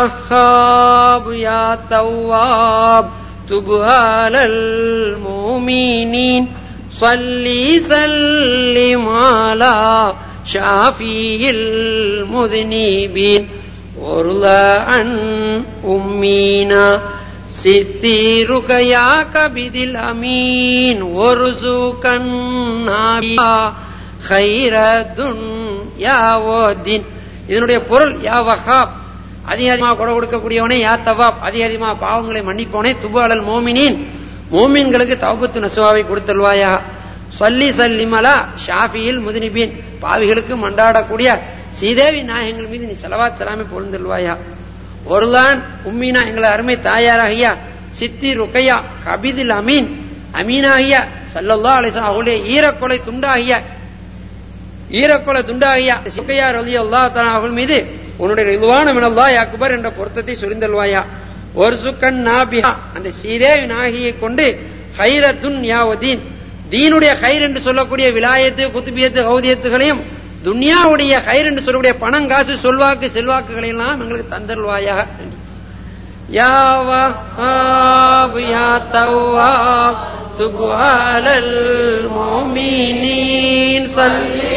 வஹாப் யா தவ்வாப் துபுஹாலல் மூமினின் صلي سلم على شافي المذنبين وارضى عن أمينا ستيرك يا كبد الأمين وارزقنا بها خير الدنيا والدين இதனுடைய பொருள் யா வஹாப் அதிக அதிகமாக கொடை கொடுக்கக்கூடியவனே யா தவாப் அதிக அதிகமாக பாவங்களை மன்னிப்பவனே துபு அலல் மோமினின் மோமின்களுக்கு தவபத்து நசுவாவை கொடுத்தல்வாயா சொல்லி சல்லிமலா ஷாஃபியில் முதினிபீன் பாவிகளுக்கு மண்டாடக்கூடிய ஸ்ரீதேவி நாயகங்கள் மீது நீ செலவாத் சலாமை பொழுந்தல்வாயா ஒருதான் உம்மீனா எங்களை அருமை தாயாராகியா சித்தி ருக்கையா கபிதில் அமீன் அமீனாகியா சல்லல்லா அலிசா அவளுடைய ஈரக்கொலை துண்டாகிய ஈரக்கொலை துண்டாகியா சுக்கையா ரலி அல்லா அவர்கள் மீது உன்னுடைய ரிதுவான மினல்லா அக்பர் என்ற பொருத்தத்தை சுரிந்தல்வாயா ஒரு சுக்கன் நாபியா அந்த ஸ்ரீதேவி நாகியை கொண்டு ஹைரத்துன் யாவதீன் தீனுடைய ஹைர் என்று சொல்லக்கூடிய விலாயத்து குத்துபியத்து கௌதியத்துகளையும் துன்யாவுடைய ஹைர் என்று சொல்லக்கூடிய பணம் காசு சொல்வாக்கு செல்வாக்குகளை எல்லாம் எங்களுக்கு தந்தருவாயாக யா வஹாப் யா தவ்வாப் துபு அலல் முஃமினீன் ஸல்லி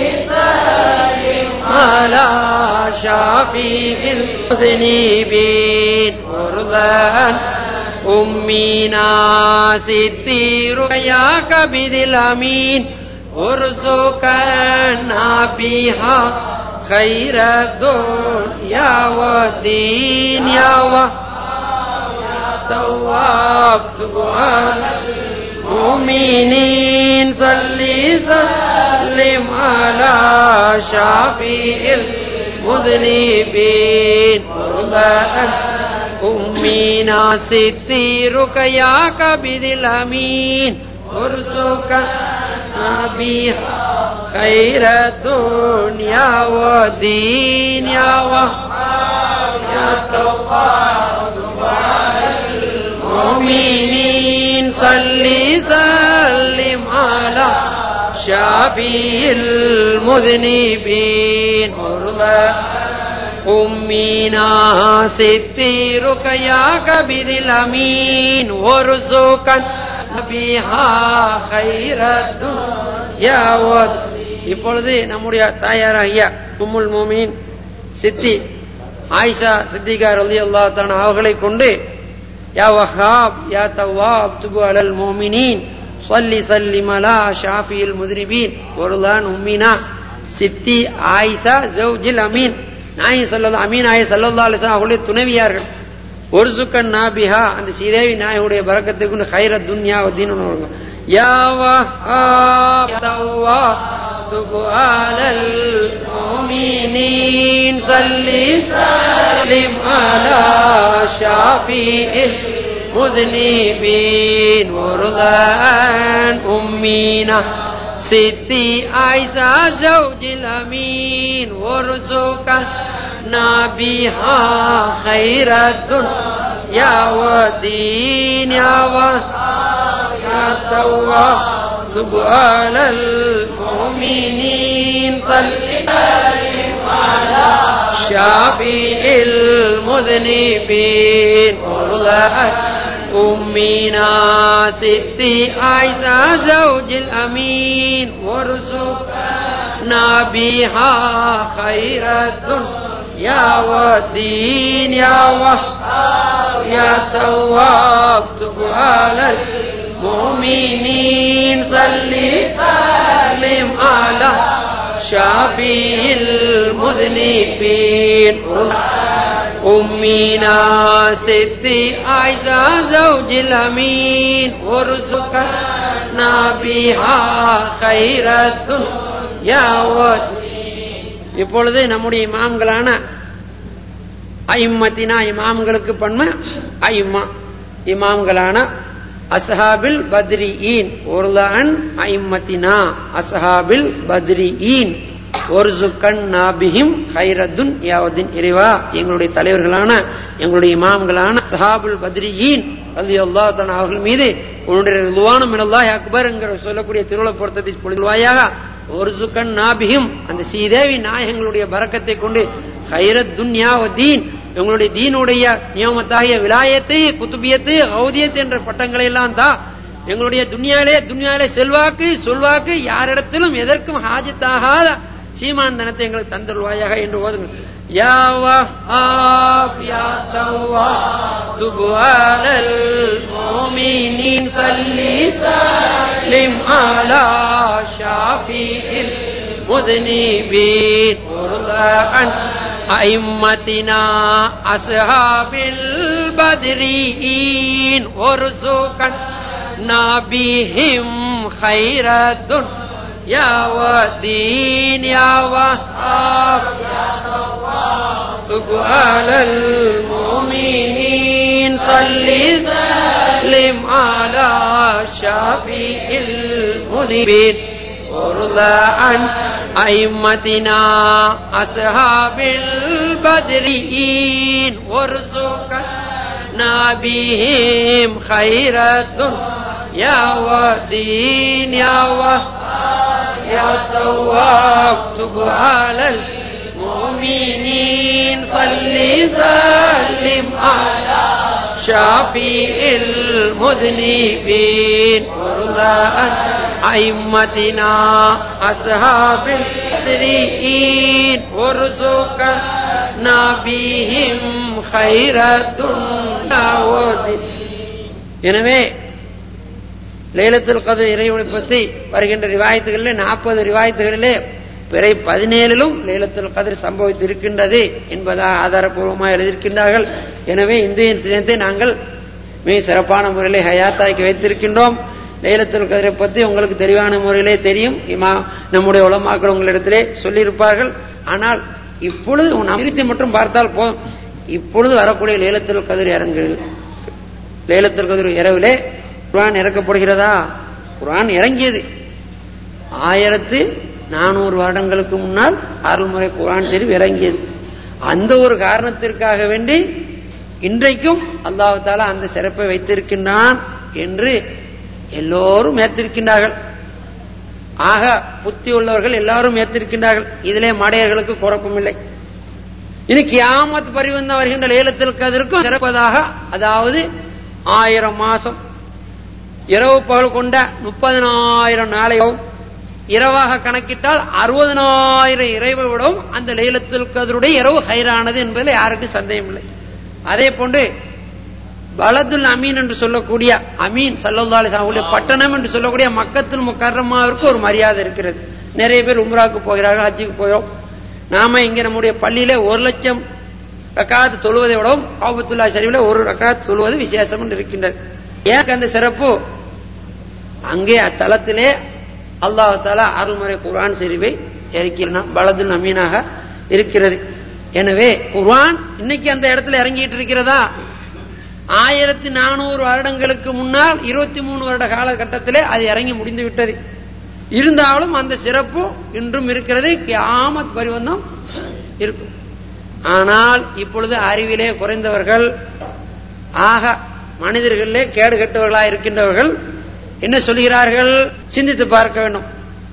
على شافي المذنبين ورضان أمنا ستير يا كبد الأمين ارزقنا بها خير الدنيا والدين يا تواب سبحان المؤمنين صلي سلم على شافي المذنبين ورضا أمنا ستيرك يا كبد الأمين ارزقنا بها خير الدنيا والدين يا وهاب يا تواب المؤمنين صلي سلم على شافي المذنبين ارضى أمينا ستي رقياك بذي الأمين وارزقا بها خير الدنيا ود இப்பொழுது நம்முடைய தாயாராகிய உம்முல் மோமின் சித்தி ஆயிஷா சித்திகா ரலி அல்லா அவர்களை கொண்டு யா வஹாப் யா தவாப் துபு அலல் மோமினின் சொல்லி சல்லி மலா ஷாஃபியில் முதிரிபீன் ஒருதான் உம்மினா சித்தி ஆயிஷா ஜவுஜில் அமீன் நாயி சொல்லல்லா அமீன் ஆயி சல்லல்லா அலிஸ்லாம் அவர்களுடைய துணைவியார்கள் ஒரு சுக்கன் நாபிஹா அந்த ஸ்ரீதேவி நாயகுடைய பறக்கத்துக்கு ஹைர துன்யா தீன் யா வஹாப் تب على المؤمنين صل سلم على شافي المذنبين وارضى عن أمنا ستي عيسى زوج الأمين وارزقنا بها خير الدنيا والدين يا وهاب يا تواب تب على المؤمنين صل على شافي المذنبين وارضى أمنا ستي عيسى زوج الأمين وارزقنا بها خير الدنيا والدين يا وهاب يا تواب تب على المؤمنين صل سلم على شافي المذنبين أمنا ستي عيسى زوج الأمين وارزقنا بها خير الدنيا இப்பொழுது நம்முடைய இமாம்களான ஐம்மத்தினா இமாம்களுக்கு பன்மை ஐம்மா இமாம்களான அஸ்ஹாபில் பத்ரியின் ஒருதான் ஐம்மத்தினா அஸ்ஹாபில் பத்ரியின் ஒரு சுக்கன் நாபிஹிம் ஹைரத்துன் யாவதின் இறைவா எங்களுடைய தலைவர்களான எங்களுடைய இமாம்களான அஸ்ஹாபுல் பத்ரியின் அல்லி அல்லா தன் அவர்கள் மீது உன்னுடைய ருவானம் மினல்லாஹ் அக்பர் என்கிற சொல்லக்கூடிய திருவிழா பொருத்தத்தை பொழுதுவாயாக ஒரு சுக்கன் நாபிஹிம் அந்த ஸ்ரீதேவி நாயகங்களுடைய பறக்கத்தை கொண்டு ஹைரத் துன்யாவதீன் எங்களுடைய தீனுடைய நியமத்தாகிய விலாயத்து குத்துபியத்து ஹவுதியத்து என்ற பட்டங்களை எல்லாம் தான் எங்களுடைய துன்யாலே துன்யாலே செல்வாக்கு சொல்வாக்கு யாரிடத்திலும் எதற்கும் ஹாஜத்தாகாத சீமான் தனத்தை எங்களுக்கு தந்தருவாயாக என்று ஓதுங்கள் يا وهاب يا تواب تب على المؤمنين صل سلم على شافي المذنبين وارضى عن أئمتنا أصحاب البدريين وارزقنا بهم خير الدنيا والدين يا وهاب تب على المؤمنين صل سلم على شافي المذنبين وارضى عن أئمتنا أصحاب البدريين وارزقنا بهم خير الدنيا والدين يا وهاب يا تواب تب على المؤمنين صل سلم على شافي المذنبين وارضى عن أئمتنا أصحاب البدريين وارزقنا بهم خير الدنيا والدين எனவே லேலத்தில் கது இறைவனை பற்றி வருகின்ற ரிவாயத்துகளில் நாற்பது ரிவாயத்துகளிலே பிறை பதினேழிலும் லேலத்தில் கதிர் சம்பவித்து இருக்கின்றது என்பதாக ஆதாரப்பூர்வமாக எழுதியிருக்கின்றார்கள் எனவே இந்திய தினத்தை நாங்கள் மிக சிறப்பான முறையிலே ஹயாத்தாக்கி வைத்திருக்கின்றோம் லைலத்துல் கதிரை பற்றி உங்களுக்கு தெளிவான முறையிலே தெரியும் இமா நம்முடைய உலமாக்கள் உங்களிடத்திலே சொல்லியிருப்பார்கள் ஆனால் இப்பொழுது அமிர்த்தை மட்டும் பார்த்தால் போதும் இப்பொழுது வரக்கூடிய லேலத்துல் கதிர் இறங்கு லேலத்துல் கதிர் இரவிலே குரான் இறக்கப்படுகிறதா குரான் இறங்கியது ஆயிரத்து நானூறு வருடங்களுக்கு முன்னால் அருள்முறை குரான் தெரிவு இறங்கியது அந்த ஒரு காரணத்திற்காக வேண்டி இன்றைக்கும் அல்லாஹால அந்த சிறப்பை வைத்திருக்கின்றான் என்று எல்லோரும் ஏற்றிருக்கின்றார்கள் ஆக புத்தி உள்ளவர்கள் எல்லாரும் ஏற்றிருக்கின்றார்கள் இதிலே மடையர்களுக்கு குழப்பம் இல்லை இனி கியாமத் பரிவந்தம் வருகின்ற லேலத்தில் கதிர்க்கும் சிறப்பதாக அதாவது ஆயிரம் மாசம் இரவு பகல் கொண்ட முப்பதனாயிரம் நாளையும் இரவாக கணக்கிட்டால் அறுபதனாயிரம் இறைவை விடவும் அந்த லைலத்துல் கதருடைய இரவு ஹைரானது என்பதில் யாருக்கும் சந்தேகம் இல்லை அதே போன்று பலதுல் அமீன் என்று சொல்லக்கூடிய அமீன் சல்லல்லாஹு அவருடைய பட்டணம் என்று சொல்லக்கூடிய மக்கத்தில் முக்கரமாவிற்கு ஒரு மரியாதை இருக்கிறது நிறைய பேர் உம்ராவுக்கு போகிறார்கள் ஹஜ்ஜுக்கு போகிறோம் நாம இங்க நம்முடைய பள்ளியில ஒரு லட்சம் ரக்காத் தொழுவதை விடவும் காபத்துல்லா ஷரீஃபில் ஒரு ரக்காத் சொல்வது விசேஷம் என்று இருக்கின்றது ஏன் அந்த சிறப்பு அங்கே அத்தலத்திலே அல்லாஹ் தாலா அருள்முறை குர்ஆன் ஷரீஃபை இறக்கிறான் பலதுல் அமீனாக இருக்கிறது எனவே குர்ஆன் இன்னைக்கு அந்த இடத்துல இறங்கிட்டு இருக்கிறதா ஆயிரத்தி நானூறு வருடங்களுக்கு முன்னால் இருபத்தி மூணு வருட காலகட்டத்திலே அது இறங்கி முடிந்து விட்டது இருந்தாலும் அந்த சிறப்பு இன்றும் இருக்கிறது கியாமத் பரிவந்தம் இருக்கும் ஆனால் இப்பொழுது அறிவிலே குறைந்தவர்கள் ஆக மனிதர்களிலே கேடு கெட்டவர்களாக இருக்கின்றவர்கள் என்ன சொல்கிறார்கள் சிந்தித்து பார்க்க வேண்டும்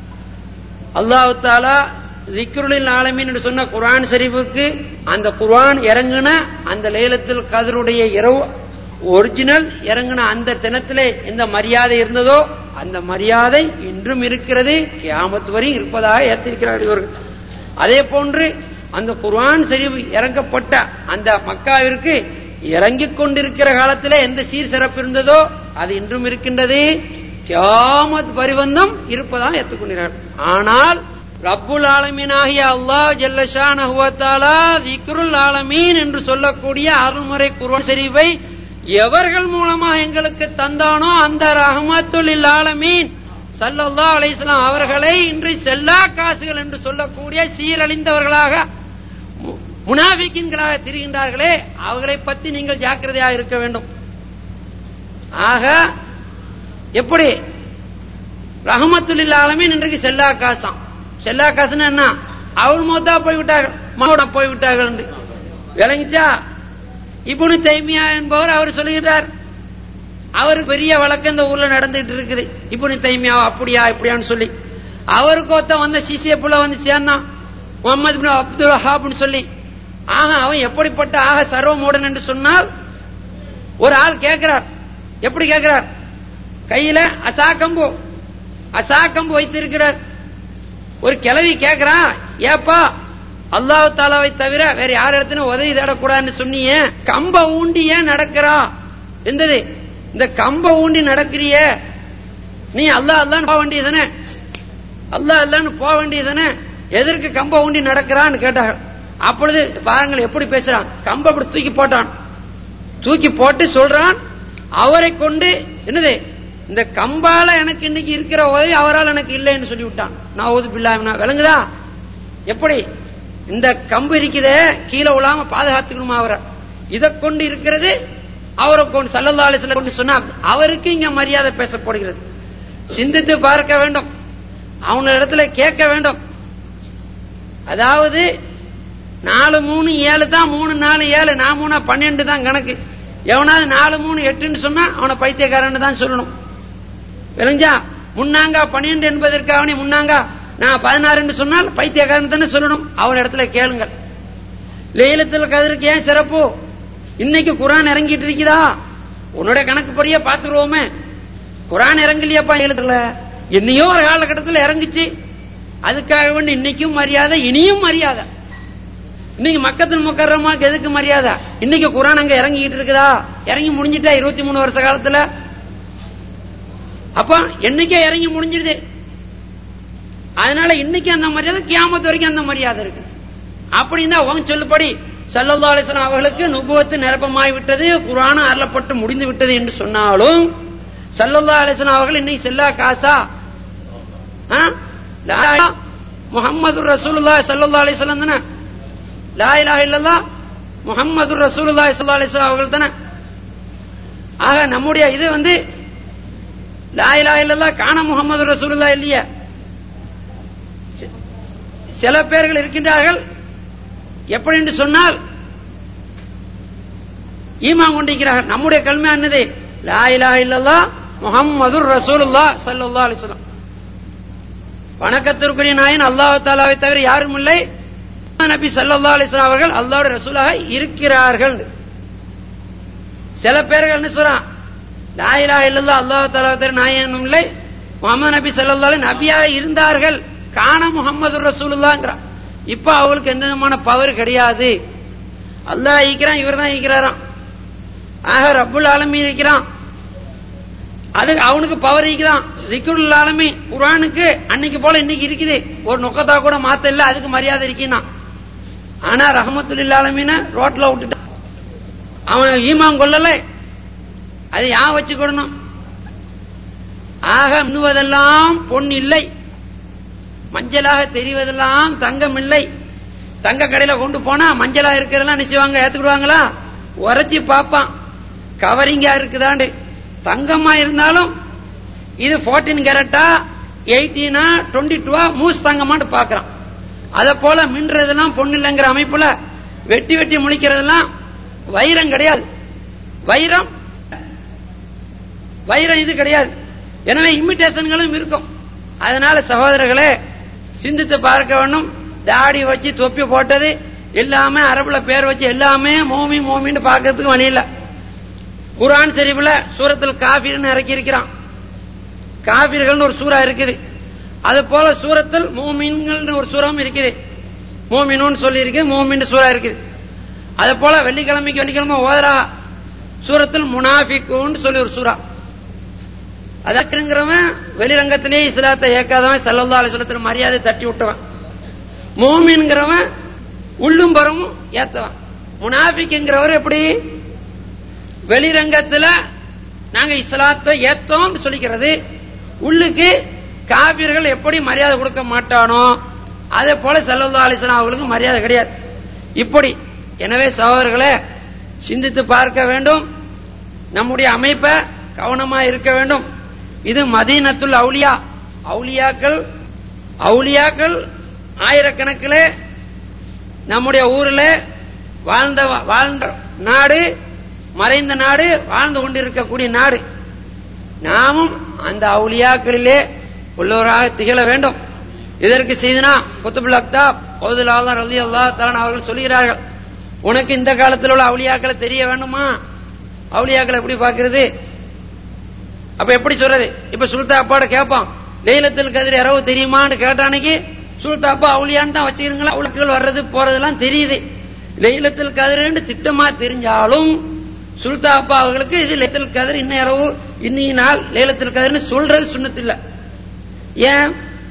அல்லாஹு தாலா திக்ருலில் ஆலமீன் என்று சொன்ன குர்ஆன் ஷரீஃபுக்கு அந்த குர்ஆன் இறங்குன அந்த லேலத்தில் கதருடைய இரவு ஒரிஜினல் இறங்குன அந்த தினத்திலே எந்த மரியாதை இருந்ததோ அந்த மரியாதை இன்றும் இருக்கிறது கியாமத் வரை இருப்பதாக ஏற்றிருக்கிறார்கள் இவர்கள் அதே போன்று அந்த குர்ஆன் ஷரீஃப் இறங்கப்பட்ட அந்த மக்காவிற்கு இறங்கிக் கொண்டிருக்கிற காலத்திலே எந்த சீர் சிறப்பு இருந்ததோ அது இன்றும் இருக்கின்றது கியாமத் பரிவந்தம் இருப்பதாக ஏற்றுக்கொண்டார்கள் ஆனால் ரப்புல் ஆலமீனாகிய அல்லாஹ் ஜல்லஷான ஹுவத்தாலா திக்ருல் ஆலமீன் என்று சொல்லக்கூடிய அருள்முறை குர்ஆன் ஷரீஃபை எவர்கள் மூலமா எங்களுக்கு தந்தானோ அந்த ரஹமத்துல் ஆலமீன் சல்லல்லா அலிஸ்லாம் அவர்களை இன்று செல்லா காசுகள் என்று சொல்லக்கூடிய சீரழிந்தவர்களாக முனாபிக்கின்களாக திரிகின்றார்களே அவர்களை பத்தி நீங்கள் ஜாக்கிரதையாக இருக்க வேண்டும் ஆக எப்படி ரஹமத்துல் ஆலமீன் இன்றைக்கு செல்லா காசாம் செல்லா காசுன்னா என்ன அவர் மொத்தா போய்விட்டார்கள் மகோட போய்விட்டார்கள் என்று விளங்கிச்சா இபுனு தைமியா என்பவர் அவர் சொல்லுகிறார் அவர் பெரிய வழக்கு இந்த ஊர்ல நடந்துட்டு இருக்குது இபுனு தைமியா அப்படியா இப்படியான்னு சொல்லி அவருக்கு ஒருத்த வந்த சிசிய புள்ள வந்து சேர்ந்தான் முகமது பின் அப்துல் வஹாப்னு சொல்லி ஆக அவன் எப்படிப்பட்ட ஆக சர்வமூடன் என்று சொன்னால் ஒரு ஆள் கேட்கிறார் எப்படி கேட்கிறார் கையில அசாக்கம்பு அசாக்கம்பு வைத்திருக்கிறார் ஒரு கிழவி கேட்கிறான் ஏப்பா அல்லாஹ் தாலாவை தவிர வேற யார் இடத்துல உதவி தேடக்கூடாதுன்னு சொன்னீங்க கம்ப ஊண்டி ஏன் நடக்கிறா எந்தது இந்த கம்ப ஊண்டி நடக்கிறிய நீ அல்லா அல்லான்னு போக வேண்டியதானே அல்லா அல்லான்னு போக வேண்டியதானே எதற்கு கம்ப ஊண்டி நடக்கிறான்னு கேட்டாங்க அப்பொழுது பாருங்கள் எப்படி பேசுறான் கம்ப அப்படி தூக்கி போட்டான் தூக்கி போட்டு சொல்றான் அவரை கொண்டு என்னது இந்த கம்பால எனக்கு இன்னைக்கு இருக்கிற உதவி அவரால் எனக்கு இல்லைன்னு சொல்லி விட்டான் நான் ஓது பில்லாம விளங்குதா எப்படி இந்த கம்பு இருக்குதே கீழே விழாம பாதுகாத்துக்கணுமா அவரை இதை கொண்டு இருக்கிறது அவரை கொண்டு சல்லல்லாலே கொண்டு சொன்னா அவருக்கு இங்க மரியாதை பேசப்படுகிறது சிந்தித்து பார்க்க வேண்டும் அவன இடத்துல கேட்க வேண்டும் அதாவது நாலு மூணு ஏழு தான் மூணு நாலு ஏழு நான் மூணா பன்னெண்டு தான் கணக்கு எவனாவது நாலு மூணு எட்டுன்னு சொன்னா அவனை பைத்தியக்காரன் தான் சொல்லணும் விளைஞ்சா முன்னாங்கா பன்னிரண்டு என்பதற்காக நீ முன்னாங்கா நான் பதினாறுன்னு சொன்னால் பைத்தியக்காரன் தானே சொல்லணும் அவர் இடத்துல கேளுங்கள் லேலத்தில் கதிருக்கு ஏன் சிறப்பு இன்னைக்கு குரான் இறங்கிட்டு இருக்குதா உன்னோட கணக்கு படியே பாத்துருவோமே குரான் இறங்கலையாப்பா எழுத்துல என்னையோ ஒரு காலகட்டத்தில் இறங்குச்சு அதுக்காக வேண்டி இன்னைக்கும் மரியாதை இனியும் மரியாதை இன்னைக்கு மக்கத்தில் முக்கரமாக்கு எதுக்கு மரியாதை இன்னைக்கு குரான் அங்க இறங்கிட்டு இருக்குதா இறங்கி முடிஞ்சிட்டா இருபத்தி மூணு வருஷ காலத்துல அப்ப என்னைக்கே இறங்கி முடிஞ்சிருது அதனால இன்னைக்கு அந்த மரியாதை கியாமத்து வரைக்கும் அந்த மரியாதை இருக்கு அப்படின்னா உங்க சொல்லுபடி சல்லல்லா அலிஸ்லாம் அவர்களுக்கு நுபுவத்து நிரப்பமாய் விட்டது குரான அருளப்பட்டு முடிந்து விட்டது என்று சொன்னாலும் சல்லல்லா அலிஸ்லாம் அவர்கள் இன்னைக்கு செல்லா காசா முகமது ரசூலுல்லா சல்லல்லா அலிஸ்லாம் தானே லா இலாஹ இல்லல்லா முகமது ரசூலுல்லா சல்லா அலிஸ்லாம் அவர்கள் தானே ஆக நம்முடைய இது வந்து லா இலாஹ இல்லல்லா காண முகமது ரசூலுல்லா இல்லையா சில பேர்கள் இருக்கின்றார்கள் எப்படி என்று சொன்னால் ஈமான் கொண்டிருக்கிறார்கள் நம்முடைய கல்மை என்னது லா இலாஹ இல்லல்லா முகம்மது ரசூலுல்லா சல்லல்லா அலிஸ்லாம் வணக்கத்திற்குரிய நாயன் அல்லாஹு தாலாவை தவிர யாரும் இல்லை நபி ஸல்லல்லாஹு அலைஹி வஸல்லம் அவர்கள் அல்லாஹ்வுடைய ரசூலாக இருக்கிறார்கள் சில பேர்கள் என்ன சொல்றான் லா இலாஹ இல்லல்லாஹ் அல்லாஹ் தஆலா தவிர நாயனும் இல்லை முகமது நபி ஸல்லல்லாஹு அலைஹி நபியாக இருந்தார்கள் காண முகமது ரசூலுல்லாஹ்ங்கறான் இப்ப அவங்களுக்கு எந்த விதமான பவர் கிடையாது அல்லாஹ் ஈக்கிறான் இவர் தான் ஈக்கிறாராம் ஆக ரப்புல் ஆலமீன் இருக்கிறான் அது அவனுக்கு பவர் இருக்குதான் ஜிக்ருல் ஆலமி குர்ஆனுக்கு அன்னைக்கு போல இன்னைக்கு இருக்குது ஒரு நொக்கத்தா கூட மாத்த இல்ல அதுக்கு மரியாதை இருக்குன்னா ஆனா ரஹமத்துல் ஆலமீன ரோட்ல விட்டுட்டான் அவன் ஈமான் கொள்ளல அதை யான் வச்சுக்கிடணும் ஆக மின்னுவதெல்லாம் பொன் இல்லை மஞ்சளாக தெரிவதெல்லாம் தங்கம் இல்லை தங்க கடையில கொண்டு போனா மஞ்சளா இருக்கிறதெல்லாம் நிச்சயவாங்க ஏத்துக்கிடுவாங்களா உரைச்சி பார்ப்பான் கவரிங்கா இருக்குதாண்டு தங்கமா இருந்தாலும் இது 14 கேரட்டா எயிட்டீனா டுவெண்ட்டி டூவா மூஸ் தங்கமான்னு பாக்குறான் அத போல மின்றதெல்லாம் பொண்ணு இல்லைங்கிற அமைப்புல வெட்டி வெட்டி முழிக்கிறதெல்லாம் வைரம் கிடையாது வைரம் வைரம் இது கிடையாது எனவே இமிட்டேஷன்களும் இருக்கும் அதனால சகோதரர்களே சிந்தித்து பார்க்க வேண்டும் தாடி வச்சு தொப்பி போட்டது எல்லாமே அரபுல பேர் வச்சு எல்லாமே மோமி மோமின்னு பார்க்கறதுக்கு வழி இல்ல குரான் ஷரீஃப்ல சூரத்தில் காபிர்னு இறக்கி இருக்கிறான் காபிர்கள்னு ஒரு சூறா இருக்குது அது போல சூரத்தில் மோமின்கள் ஒரு சூறாவும் இருக்குது மோமினுன்னு சொல்லி இருக்கு மோமின் சூறா இருக்குது அது போல வெள்ளிக்கிழமைக்கு வெள்ளிக்கிழமை ஓதரா சூரத்தில் முனாஃபிக்குன்னு சொல்லி ஒரு சூறா அதற்குங்கிறவன் வெளிரங்கத்திலேயே இஸ்லாத்தை ஏற்காதவன் சல்லல்லா அலிஸ்லத்தில் மரியாதை தட்டி விட்டவன் மோமின்கிறவன் உள்ளும் பரமும் ஏத்தவன் முனாஃபிக்குங்கிறவர் எப்படி வெளிரங்கத்துல நாங்க இஸ்லாத்தை ஏத்தோம் சொல்லிக்கிறது உள்ளுக்கு காபிர்கள் எப்படி மரியாதை கொடுக்க மாட்டானோ அதே போல சல்லல்லா அலிஸ்லாம் அவர்களுக்கு மரியாதை கிடையாது இப்படி எனவே சகோதரர்களே சிந்தித்து பார்க்க வேண்டும் நம்முடைய அமைப்பை கவனமா இருக்க வேண்டும் இது மதீனத்துல் அவுலியா அவுலியாக்கள் அவுலியாக்கள் ஆயிரக்கணக்கில் நம்முடைய ஊர்ல வாழ்ந்த வாழ்ந்த நாடு மறைந்த நாடு வாழ்ந்து கொண்டிருக்கக்கூடிய நாடு நாமும் அந்த அவுலியாக்களிலே உள்ளவராக திகழ வேண்டும் இதற்கு செய்தனா குத்துபுல் அக்தாப் ஓதுலாதான் ரதி அல்லா தலான் அவர்கள் சொல்கிறார்கள் உனக்கு இந்த காலத்தில் உள்ள அவுலியாக்களை தெரிய வேண்டுமா அவுலியாக்களை எப்படி பார்க்கிறது அப்ப எப்படி சொல்றது இப்ப சுல்தா அப்பாட கேட்பான் லைலத்தில் கதிர் இரவு தெரியுமான்னு கேட்டானைக்கு சுல்தா அப்பா அவுலியான்னு தான் வச்சுக்கிறீங்களா அவளுக்குகள் வர்றது போறதெல்லாம் தெரியுது லைலத்தில் கதிர்னு திட்டமா தெரிஞ்சாலும் சுல்தா அப்பா அவர்களுக்கு இது லைலத்தில் கதிர் இன்ன இரவு இன்னைய நாள் லைலத்தில் கதிர்னு சொல்றது சுண்ணத்தில்ல ஏன்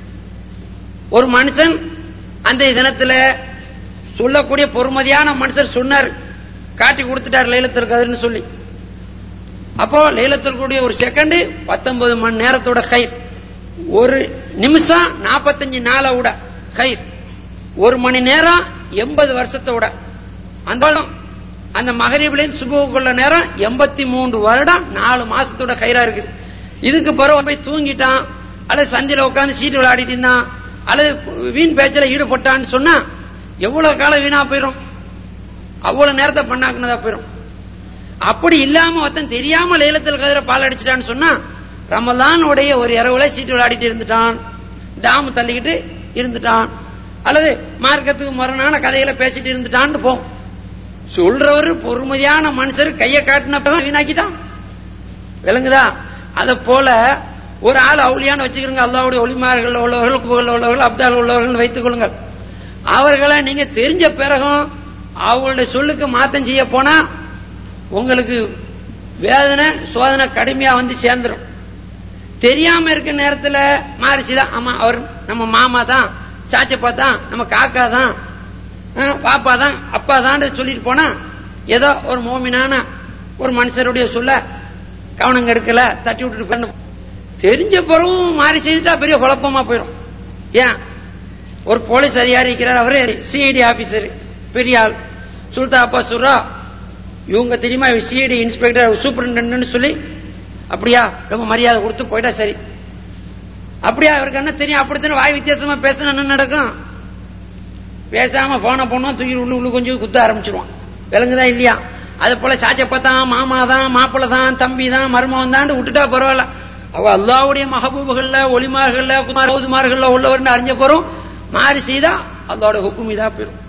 ஒரு மனுஷன் அந்த தினத்துல சொல்லக்கூடிய பொறுமதியான மனுஷர் சொன்னார் காட்டி கொடுத்துட்டார் லைலத்தில் கதிர்னு சொல்லி அப்போ லைலத்தில் கூடிய ஒரு செகண்ட் பத்தொன்பது மணி நேரத்தோட கயிர் ஒரு நிமிஷம் நாற்பத்தஞ்சு நாளை விட கயிர் ஒரு மணி நேரம் எண்பது வருஷத்தோட அந்த அந்த மகரீபிலேருந்து சுபுக்குள்ள நேரம் எண்பத்தி மூன்று வருடம் நாலு மாசத்தோட கயிறா இருக்குது இதுக்கு பிறகு போய் தூங்கிட்டான் அல்லது சந்தில உட்காந்து சீட்டு விளையாடிட்டு இருந்தான் அல்லது வீண் பேச்சில் ஈடுபட்டான்னு சொன்னா எவ்வளவு காலம் வீணா போயிடும் அவ்வளவு நேரத்தை பண்ணாக்குனதா போயிடும் அப்படி இல்லாம ஒருத்தன் தெரியாம லைலத்தில் கதிர பால் அடிச்சிட்டான்னு சொன்னா ரமலான் உடைய ஒரு இரவுல சீட்டு விளையாடிட்டு இருந்துட்டான் டாமு தள்ளிக்கிட்டு இருந்துட்டான் அல்லது மார்க்கத்துக்கு முரணான கதைகளை பேசிட்டு இருந்துட்டான்னு போம் சொல்றவர் பொறுமதியான மனுஷர் கையை காட்டினப்பதான் வீணாக்கிட்டான் விளங்குதா அத போல ஒரு ஆள் அவுளியான வச்சுக்கிறீங்க அல்லாவுடைய ஒளிமார்கள் உள்ளவர்கள் புகழ் உள்ளவர்கள் அப்தால் உள்ளவர்கள் வைத்துக் கொள்ளுங்கள் அவர்களை நீங்க தெரிஞ்ச பிறகும் அவங்களுடைய சொல்லுக்கு மாத்தம் செய்ய போனா உங்களுக்கு வேதனை சோதனை கடுமையா வந்து சேர்ந்துடும் தெரியாம இருக்க நேரத்துல மாறிச்சுதான் ஆமா அவர் நம்ம மாமா தான் சாச்சப்பா தான் நம்ம காக்கா தான் பாப்பா தான் அப்பா தான் சொல்லிட்டு போனா ஏதோ ஒரு மோமினான ஒரு மனுஷருடைய சொல்ல கவனம் கெடுக்கல தட்டி விட்டுட்டு பண்ண தெரிஞ்ச பிறகும் மாறி செய்துட்டா பெரிய குழப்பமா போயிடும் ஏன் ஒரு போலீஸ் அதிகாரி இருக்கிறார் அவரு சிஐடி ஆபீசர் பெரிய ஆள் சுல்தா அப்பா சொல்றா இவங்க தெரியுமா சிஐடி இன்ஸ்பெக்டர் சூப்பரிண்டென்ட் சொல்லி அப்படியா ரொம்ப மரியாதை கொடுத்து போயிட்டா சரி அப்படியா அவருக்கு என்ன தெரியும் அப்படித்தானே வாய் வித்தியாசமா பேசினா என்ன நடக்கும் பேசாம போன போனோம் தூக்கி உள்ள உள்ள கொஞ்சம் குத்த ஆரம்பிச்சிருவான் விலங்குதான் இல்லையா அது போல சாச்சப்பா தான் மாமா தான் மாப்பிள்ள தான் தம்பி தான் மருமகன் தான் விட்டுட்டா பரவாயில்ல அவ அல்லாவுடைய மகபூபுகள்ல ஒளிமார்கள்ல குமாரகுமார்கள்ல உள்ளவர்னு அறிஞ்ச போறோம் மாறி செய்தா அல்லாவோட ஹுக்கும் இதா போயிடும்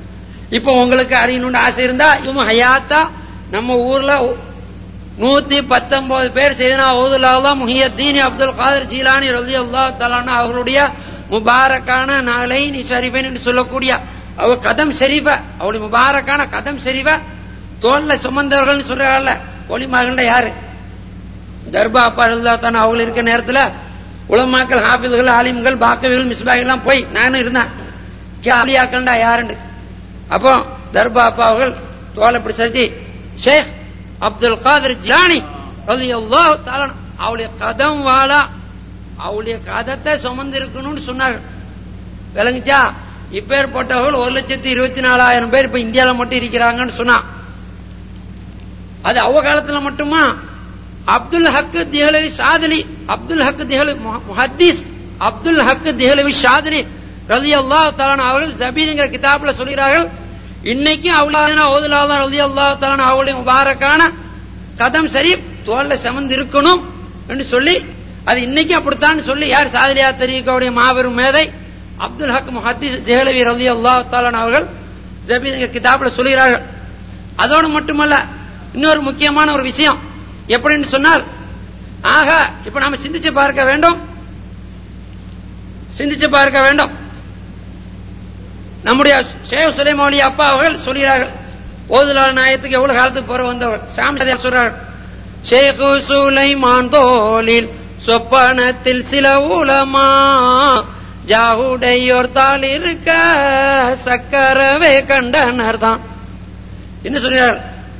இப்போ உங்களுக்கு அறியணும்னு ஆசை இருந்தா இவங்க ஹயாத்தா நம்ம ஊர்ல நூத்தி பத்தொன்பது பேர் செய்தனா ஓதுலாவா முஹியத்தீன் அப்துல் காதர் ஜீலானி ரலி அல்லா தலானா அவர்களுடைய முபாரக்கான நாளைன் ஷரீஃபன் என்று சொல்லக்கூடிய அவ கதம் ஷெரீஃப அவளுடைய முபாரக்கான கதம் ஷெரீஃப தோல்ல சுமந்தவர்கள் சொல்றாங்கல்ல ஒளிமகள்ல யாரு தர்பா அப்பா ரலியல்லாஹு தான அவங்க இருக்க நேரத்துல உலமாக்கள் ஹாஃபிதுகள் ஆலிம்கள் பாக்கவிகள் மிஸ்பாக் எல்லாம் போய் நானும் இருந்தேன் ஆலியாக்கள்டா யாருண்டு அப்போ தர்பா அப்பா அவர்கள் தோலை இப்படி சரிச்சு ஷேக் அப்துல் காதர் ஜிலானி ரலியல்லாஹு தஆலா அவளுடைய கதம் வாழா அவளுடைய கதத்தை சுமந்து இருக்கணும்னு சொன்னார்கள் விளங்குச்சா இப்பேற்பட்டவர்கள் ஒரு லட்சத்தி இருபத்தி நாலாயிரம் பேர் இப்ப இந்தியால மட்டும் இருக்கிறாங்கன்னு சொன்னா அது அவ காலத்துல மட்டுமா அப்துல் ஹக் திஹலவி சாதலி அப்துல் ஹக் திஹலவி முஹத்தீஸ் அப்துல் ஹக் திஹலவி ஷாதலி ரலி அல்லாஹ் தலான் அவர்கள் ஜபீருங்கிற கிதாப்ல சொல்கிறார்கள் இன்னைக்கு அவுலாதனா ஓதுலாதான் ரலி அல்லாஹ் தலான் அவருடைய முபாரக்கான கதம் சரி தோல்ல செமந்து இருக்கணும் என்று சொல்லி அது இன்னைக்கு அப்படித்தான் சொல்லி யார் சாதலியா தெரிவிக்கவுடைய மாபெரும் மேதை அப்துல் ஹக் முஹத்தீஸ் திஹலவி ரலி அல்லாஹ் தலான் அவர்கள் ஜபீருங்கிற கிதாப்ல சொல்கிறார்கள் அதோடு மட்டுமல்ல இன்னொரு முக்கியமான ஒரு விஷயம் எப்படின்னு சொன்னால் ஆக இப்ப நாம சிந்திச்சு பார்க்க வேண்டும் சிந்திச்சு பார்க்க வேண்டும் நம்முடைய ஷேவ் சுலைமௌலி அப்பா அவர்கள் சொல்கிறார்கள் ஓதுலால் நாயத்துக்கு எவ்வளவு காலத்துக்கு போற வந்தவர் சாமி சொல்றார்கள் ஷேகு சுலைமான் தோலில் சொப்பனத்தில் சில உலமா ஜாவுடையோர் தாள் இருக்க சக்கரவே கண்டனர் தான் என்ன சொல்கிறார்கள்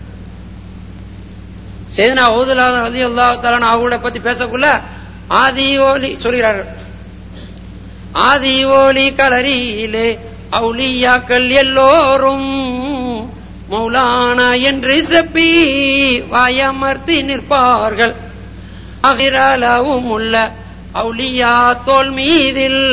சேதனா ஓதுலாத ரதி அல்லா தலான் அவங்கள பத்தி பேசக்குள்ள ஆதி ஓலி சொல்கிறார்கள் ஆதி ஓலி கலரியிலே அவுலியாக்கள் எல்லோரும் மௌலானா என்று செப்பி வாயமர்த்தி நிற்பார்கள் அகிரளவும் உள்ள அவுலியா தோல் மீதில்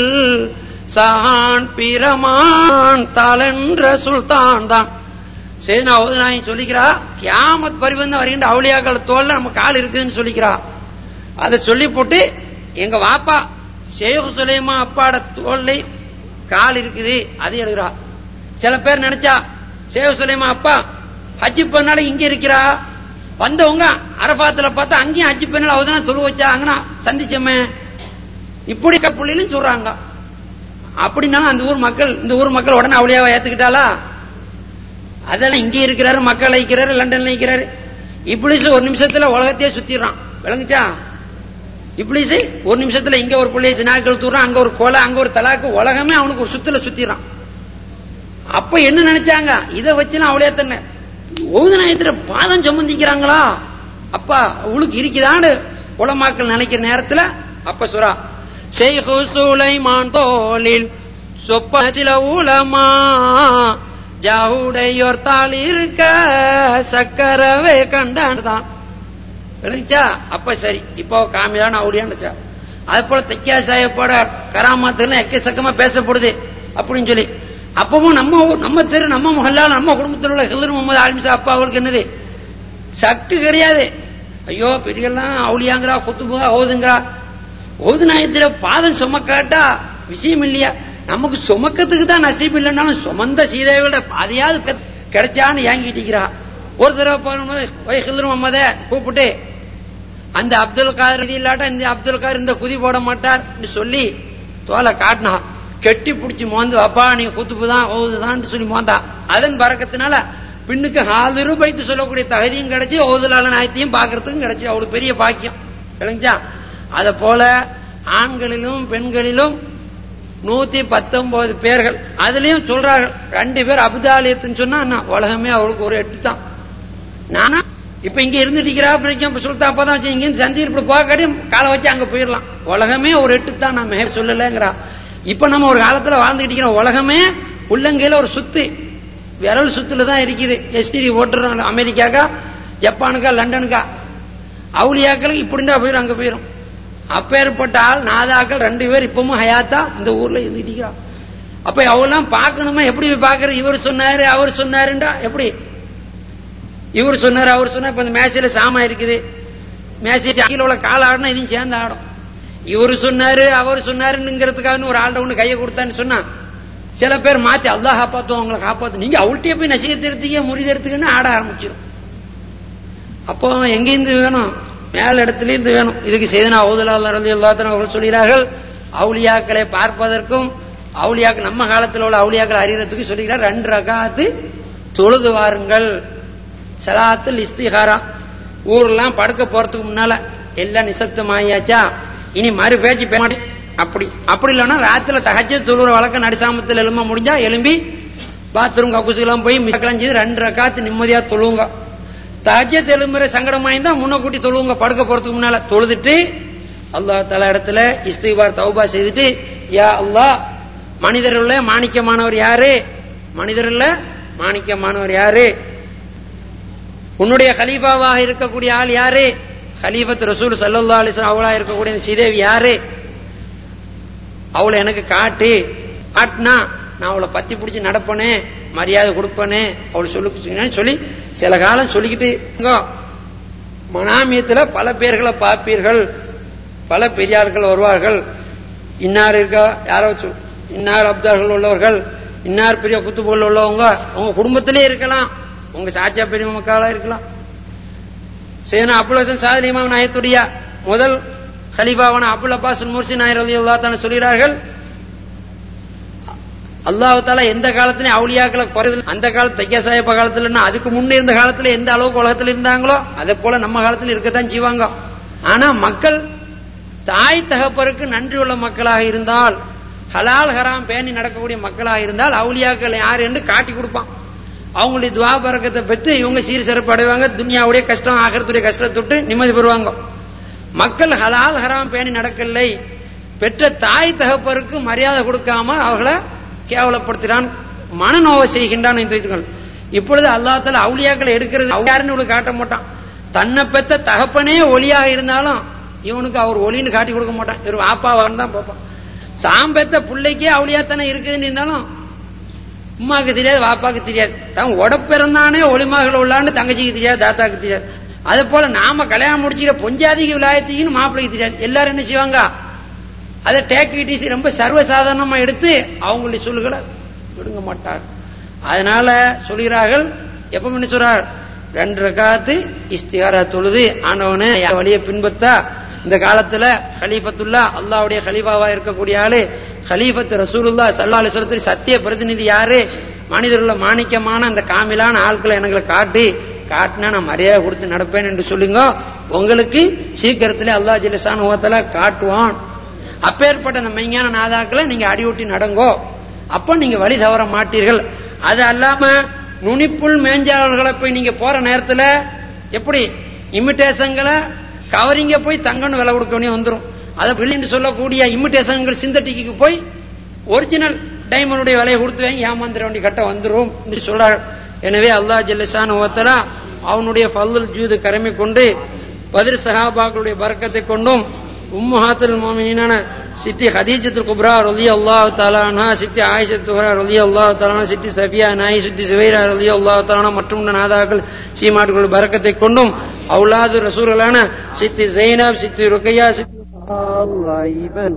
சஹான் பிரமான் தாளென்ற சுல்தான் தான் சேனா ஓதுநாயகி சொல்லிக்கிறா கியாமத் பரிவந்து வருகின்ற அவுளியாக்கள் தோல்ல நம்ம கால் இருக்குதுன்னு சொல்லிக்கிறா அதை சொல்லி போட்டு எங்க வாப்பா ஷேக் சுலைமா அப்பாட தோல்லை கால் இருக்குது அது எழுதுறா சில பேர் நினைச்சா ஷேக் சுலைமா அப்பா ஹஜ்ஜி பண்ணால இங்க இருக்கிறா வந்தவங்க அரபாத்துல பார்த்தா அங்கேயும் ஹஜ்ஜி பண்ணால அவதான தொழு வச்சா அங்கனா சந்திச்சமே இப்படி புள்ளிலும் சொல்றாங்க அப்படின்னாலும் அந்த ஊர் மக்கள் இந்த ஊர் மக்கள் உடனே அவளியாவை ஏத்துக்கிட்டாளா அதெல்லாம் இங்கே இருக்கிறாரு மக்கள் வைக்கிறாரு லண்டன்ல வைக்கிறாரு இப்ளீஸ் ஒரு நிமிஷத்துல உலகத்தையே சுத்திடுறான் விளங்குச்சா இப்ளீஸ் ஒரு நிமிஷத்துல இங்க ஒரு பிள்ளைய சினாக்கள் தூரம் அங்க ஒரு கொலை அங்க ஒரு தலாக்கு உலகமே அவனுக்கு ஒரு சுத்துல சுத்திடுறான் அப்ப என்ன நினைச்சாங்க இதை வச்சுலாம் அவளே தன்னை ஓதுநாயத்துல பாதம் சுமந்திக்கிறாங்களா அப்பா அவளுக்கு இருக்குதான்னு உலமாக்கள் நினைக்கிற நேரத்துல அப்ப சுரா ஷேഖு சுலைமான் தோலில் சொப்ப சில உலமா ஜாவுடையோர் தாள் இருக்க சக்கரவே கண்டான் தான் விளங்குச்சா அப்ப சரி இப்போ காமிலான அவுடியான்னுச்சா அது போல தைக்கா சாயப்போட கராமத்துல எக்கச்சக்கமா பேசப்படுது அப்படின்னு சொல்லி அப்பவும் நம்ம ஊர், நம்ம தெரு நம்ம முகல்லா நம்ம குடும்பத்தில் உள்ள ஹில்லர் முகமது ஆலிம்சா அப்பா அவருக்கு என்னது சக்கு கிடையாது ஐயோ பெரியெல்லாம் அவுளியாங்கிறா குத்துபுகா ஓதுங்கிறா ஓது நாயத்துல பாதம் சுமக்காட்டா விஷயம் இல்லையா நமக்கு சுமக்கிறதுக்கு தான் நசீப் இல்லைன்னாலும் சுமந்த சீதையோட பாதையாவது பெ- கிடைச்சான்னு ஏங்கிட்டிக்கிறா ஒரு தடவை போகும்போது ஒய் ஹில்லர் முகமத கூப்பிட்டு அந்த அப்துல் காதர் இது இல்லாட்டா இந்த அப்துல் காதர் இந்த குதி போட மாட்டார் சொல்லி தோலை காட்டினா கெட்டி பிடிச்சி மோந்து அப்பா நீங்க குத்துப்புதான் ஓதுதான் சொல்லி மோந்தா அதன் பறக்கத்தினால பின்னுக்கு ஹாலிரு பைத்து சொல்லக்கூடிய தகுதியும் கிடைச்சு ஓதுலால நாயத்தையும் பாக்குறதுக்கும் கிடைச்சு அவளுக்கு பெரிய பாக்கியம் விளங்குச்சா அத போல ஆண்களிலும் பெண்களிலும் நூத்தி பத்தொன்பது பேர்கள் அதுலயும் சொல்றார்கள் ரெண்டு பேர் அபுதாலியத்துன்னு சொன்னா என்ன, உலகமே அவளுக்கு ஒரு எட்டு தான் நானா இப்ப இங்க இருந்துட்டு இருக்கிறா அப்படி சுல்தான் அப்பதான் வச்சு இங்க இருந்து சந்தி இப்படி போகாட்டி காலை வச்சு அங்க போயிடலாம் உலகமே ஒரு எட்டு தான் நம்ம மேல சொல்லலைங்கிறா இப்ப நம்ம ஒரு காலத்துல வாழ்ந்துட்டு இருக்கிறோம் உலகமே உள்ளங்கையில ஒரு சுத்து விரல் சுத்துல தான் இருக்குது எஸ்டிடி ஓட்டுறோம் அமெரிக்காக்கா ஜப்பானுக்கா லண்டனுக்கா அவுளியாக்கள் இப்படி இருந்தா போயிடும் அங்க போயிடும் அப்பேற்பட்ட ஆள் நாதாக்கள் ரெண்டு பேர் இப்பவும் ஹயாத்தா இந்த ஊர்ல இருந்துட்டு இருக்கிறா அப்ப அவெல்லாம் பார்க்கணுமா எப்படி போய் பாக்குறது இவர் சொன்னாரு அவர் சொன்னாருண்டா எப்படி இவர் சொன்னாரு அவர் சொன்னார் இப்ப இந்த மேட்ச்ல சாமா இருக்குது மேட்ச் கீழே உள்ள கால ஆடினா இதையும் சேர்ந்து ஆடும் இவர் சொன்னாரு அவர் சொன்னாருங்கிறதுக்காக ஒரு ஆள்கிட்ட ஒண்ணு கையை கொடுத்தான்னு சொன்னா சில பேர் மாத்தி அல்லாஹ் காப்பாத்தும் அவங்களை காப்பாத்து நீங்க அவள்கிட்டயே போய் நசிகத்தை எடுத்தீங்க முறிதெடுத்துக்கன்னு ஆட ஆரம்பிச்சிடும் அப்போ எங்கேருந்து வேணும் மேல் இடத்துல இருந்து வேணும் இதுக்கு செய்தனா அவுதலா ரலி அல்லாத்தன அவர்கள் சொல்கிறார்கள் அவுலியாக்களை பார்ப்பதற்கும் அவுலியாக்கள் நம்ம காலத்தில் உள்ள அவுலியாக்கள் அறியறதுக்கு சொல்லுகிறார் ரெண்டு ரகாத்து தொழுது வாருங்கள் சலாத்தில் இஸ்திகாரா ஊர்லாம் படுக்க போறதுக்கு முன்னால எல்லாம் நிசப்தம் ஆகியாச்சா இனி மறு பேச்சு பேச மாட்டேன் அப்படி அப்படி இல்லைன்னா ராத்திரில தகச்ச தொழுற வழக்கம் நடிசாமத்தில் எலும்ப முடிஞ்சா எலும்பி பாத்ரூம் கக்குசுலாம் போய் மிக்கலாம் செய்து ரெண்டு ரக்காத்து நிம்மதியா தொழுவுங்க தஹஜத் எலும்புற சங்கடமாயிருந்தா முன்ன கூட்டி தொழுவுங்க படுக்க போறதுக்கு முன்னால தொழுதுட்டு அல்லாஹ் தலா இடத்துல இஸ்திபார் தௌபா செய்துட்டு யா அல்லாஹ் மனிதருள்ள மாணிக்கமானவர் யாரு மனிதருள்ள மாணிக்கமானவர் யாரு உன்னுடைய கலீஃபாவாக இருக்கக்கூடிய ஆள் யாரு ஹலீஃபத் ரசூல் சல்லல்லா அலிஸ்லாம் அவளா இருக்கக்கூடிய இந்த ஸ்ரீதேவி யாரு அவளை எனக்கு காட்டு காட்டினா நான் அவளை பத்தி பிடிச்சி நடப்பனே மரியாதை கொடுப்பனே அவள் சொல்லு சொல்லி சில காலம் சொல்லிக்கிட்டு இருங்கோ. மனாமியத்துல பல பேர்களை பார்ப்பீர்கள் பல பெரியார்கள் வருவார்கள் இன்னார் இருக்கா யாரோ சொல் இன்னார் அப்தார்கள் உள்ளவர்கள் இன்னார் பெரிய குத்துப்புகள் உள்ளவங்க உங்க குடும்பத்திலே இருக்கலாம் உங்க சாச்சா பெரிய மக்களா இருக்கலாம் சேனா அபுல் ஹசன் சாதல் இமாம் நாயத்துடைய முதல் ஹலீஃபாவான அபுல் அப்பாஸ் முர்சி நாயர் அலி அல்லா தான சொல்கிறார்கள் அல்லாஹ் தாலா எந்த காலத்திலையும் அவுளியாக்களை குறைதல் அந்த காலத்து தையா சாஹிப காலத்துல அதுக்கு முன்னே இருந்த காலத்துல எந்த அளவுக்கு உலகத்துல இருந்தாங்களோ அதே போல நம்ம காலத்துல இருக்கத்தான் செய்வாங்க ஆனா மக்கள் தாய் தகப்பருக்கு நன்றி உள்ள மக்களாக இருந்தால் ஹலால் ஹராம் பேணி நடக்கக்கூடிய மக்களாக இருந்தால் அவுலியாக்கள் யார் என்று காட்டி கொடுப்பான் அவங்களுடைய துவா பறக்கத்தை பெற்று இவங்க சீர் சிறப்பு அடைவாங்க துனியாவுடைய கஷ்டம் ஆகிறதுடைய கஷ்டத்தை தொட்டு நிம்மதி பெறுவாங்க மக்கள் ஹலால் ஹராம் பேணி நடக்கலை பெற்ற தாய் தகப்பருக்கு மரியாதை கொடுக்காம அவர்களை கேவலப்படுத்துகிறான் மனநோவை செய்கின்றான் என்று வைத்துக்கொள். இப்பொழுது அல்லாத்தால அவுளியாக்களை எடுக்கிறது யாருன்னு இவனுக்கு காட்ட மாட்டான் தன்னை பெத்த தகப்பனே ஒளியாக இருந்தாலும் இவனுக்கு அவர் ஒளின்னு காட்டி கொடுக்க மாட்டான் இவர் வாப்பாவான்னு தான் பார்ப்பான் தான் பெத்த பிள்ளைக்கே அவுளியாத்தானே இருக்குதுன்னு இருந்தாலும் உமாக்கு தெரியாது வாப்பாக்கு தெரியாது தான் உடப்பிறந்தானே ஒளிமகள் உள்ளான்னு தங்கச்சிக்கு தெரியாது தாத்தாக்கு தெரியாது அதே போல நாம கல்யாணம் முடிச்சுக்கிற பொஞ்சாதிக்கு விலாயத்தின்னு மாப்பிள்ளைக்கு தெரியாது எல்லாரும் என்ன செய்வாங்க அதை டேக்கிட்டிஸ் ரொம்ப சர்வசாதாரணமா எடுத்து அவங்களுடைய சொல்லுகளை விடுங்க மாட்டார் அதனால சொல்கிறார்கள் எப்ப என்ன சொல்றார் ரெண்டு ரகாத்து இஸ்திகாரா தொழுது ஆனவனே வழியை பின்பத்தா இந்த காலத்துல ஹலீஃபத்துல்லா அல்லாவுடைய ஹலீஃபாவா இருக்கக்கூடிய ஆளு ஹலீஃபத் ரசூலுல்லா சல்லா அலிஸ்வரத்தில் சத்திய பிரதிநிதி யாரு மனிதருள்ள மாணிக்கமான அந்த காமிலான ஆட்களை எனக்கு காட்டி காட்டினா நான் மரியாதை கொடுத்து நடப்பேன் என்று சொல்லுங்க உங்களுக்கு சீக்கிரத்திலே அல்லா ஜிலிசான் ஓத்தல காட்டுவான் அப்பேற்பட்ட அந்த மெய்ஞான நாதாக்களை நீங்க அடியூட்டி நடங்கோ அப்ப நீங்க வழி தவற மாட்டீர்கள் அது அல்லாம நுனிப்புள் மேஞ்சாளர்களை போய் நீங்க போற நேரத்துல எப்படி இமிட்டேஷன்களை கவரிங்க போய் தங்கன்னு விலை கொடுக்க வேண்டிய வந்துடும் அதை வெளியிட்டு சொல்லக்கூடிய இமிட்டேஷன்கள் சிந்தட்டிக்கு போய் ஒரிஜினல் டைமண்டுடைய விலையை கொடுத்து வாங்கி ஏமாந்திர வேண்டிய கட்டம் வந்துடும் என்று சொல்றார் எனவே அல்லாஹ் ஜல்லிசான் ஓத்தலா அவனுடைய ஃபல்லுல் ஜூது கரமை கொண்டு பதிர் சஹாபாக்களுடைய பறக்கத்தை கொண்டும் உம்முஹாத்துல் மோமினான சித்தி ஹதீஜத்துல் குப்ரா ரலி அல்லாஹ் தாலானா சித்தி ஆயிஷத் துஹரா ரலி அல்லாஹ் தாலானா சித்தி சஃபியா நாய் சித்தி சுவைரா ரலி அல்லாஹ் தாலானா மற்றும் நாதாக்கள் சீமாட்டுகள் பறக்கத்தை கொண்டும் அவுலாது ரசூர்களான சித்தி ஜெய்னப் சித்தி ருக்கையா சித்தி غيبا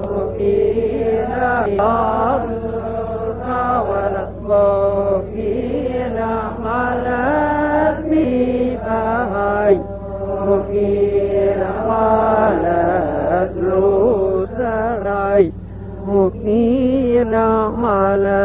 وفينا على بهاي مكينا على سراي مكينا على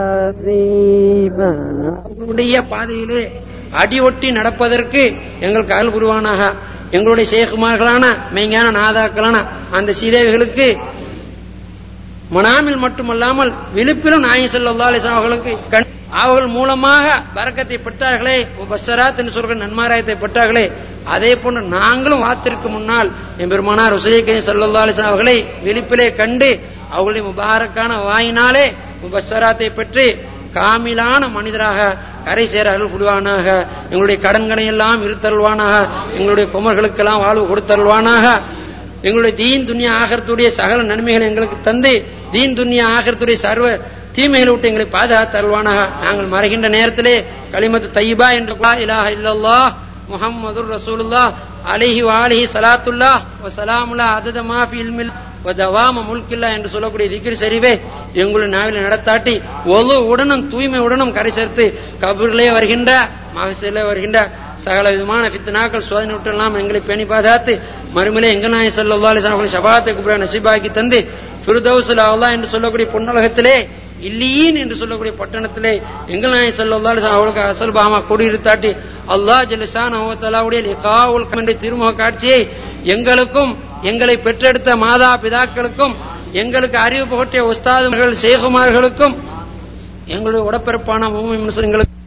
ثيبنا உடைய பாதையிலே அடியொட்டி நடப்பதற்கு எங்களுக்கு அருள் புரிவானாக எங்களுடைய சேகுமார்களான மெய்ஞான நாதாக்களான அந்த சீதேவிகளுக்கு மனாமில் மட்டுமல்லாமல் விழுப்பிலும் நாயி செல்லா அலிஸ்லாம் அவர்களுக்கு கண் அவர்கள் மூலமாக பறக்கத்தை பெற்றார்களே பஸ்ஸராத் என்று சொல்கிற நன்மாராயத்தை பெற்றார்களே அதே போன்று நாங்களும் வாத்திற்கு முன்னால் என் பெருமானார் உசைக்கனி சல்லா அலிஸ்லாம் அவர்களை விழிப்பிலே கண்டு அவர்களுடைய முபாரக்கான வாயினாலே முபஸ்ஸராத்தை பெற்று காமிலான மனிதராக கரை சேர அருள் புரிவானாக எங்களுடைய கடன்களை எல்லாம் இருத்தருள்வானாக எங்களுடைய குமர்களுக்கெல்லாம் வாழ்வு கொடுத்தருள்வானாக எங்களுடைய தீன் துன்யா ஆகரத்துடைய சகல நன்மைகளை எங்களுக்கு தந்து தீன் துன்யா ஆகரத்துடைய சர்வ தீமைகளை விட்டு எங்களை பாதுகாத்து அருள்வானாக நாங்கள் மறைகின்ற நேரத்திலே களிமத்து தையபா என்ற லா இலாஹ இல்லல்லாஹ் முஹம்மது ரசூலுல்லா அலிஹி வாலிஹி சலாத்துல்லா வ சலாமுல்லா அதத மாஃபி இல்மில் வ தவாம முல்கில்லா என்று சொல்லக்கூடிய திக்ர் சரிவே எங்களுடைய நாவில நடத்தாட்டி ஒழு உடனும் தூய்மை உடனும் கரை சேர்த்து கபூரிலே வருகின்ற மகசிலே வருகின்ற சகல விதமான பித்தனாக்கள் சோதனை விட்டு எல்லாம் எங்களை பேணி பாதுகாத்து மறுமையிலே எங்க நாய் சல்லா அவர்கள் சபாத்தை குபுர நசிபாக்கி தந்து ஃபிருதௌசுல் அல்லாஹ் என்று சொல்லக்கூடிய பொன்னுலகத்திலே இல்லீன் என்று சொல்லக்கூடிய பட்டணத்திலே எங்கள் நாய் சல்லா அவளுக்கு அசல் பாமா குடியிருத்தாட்டி அல்லாஹ் ஜலிசான் அவத்தலாவுடைய லிகாவுல் என்ற திருமுக காட்சியை எங்களுக்கும் எங்களை பெற்றெடுத்த மாதா பிதாக்களுக்கும் எங்களுக்கு அறிவு புகட்டிய உஸ்தாதுகள் சேகுமார்களுக்கும் எங்களுடைய உடப்பிறப்பான மூமி முஸ்லிம்களுக்கு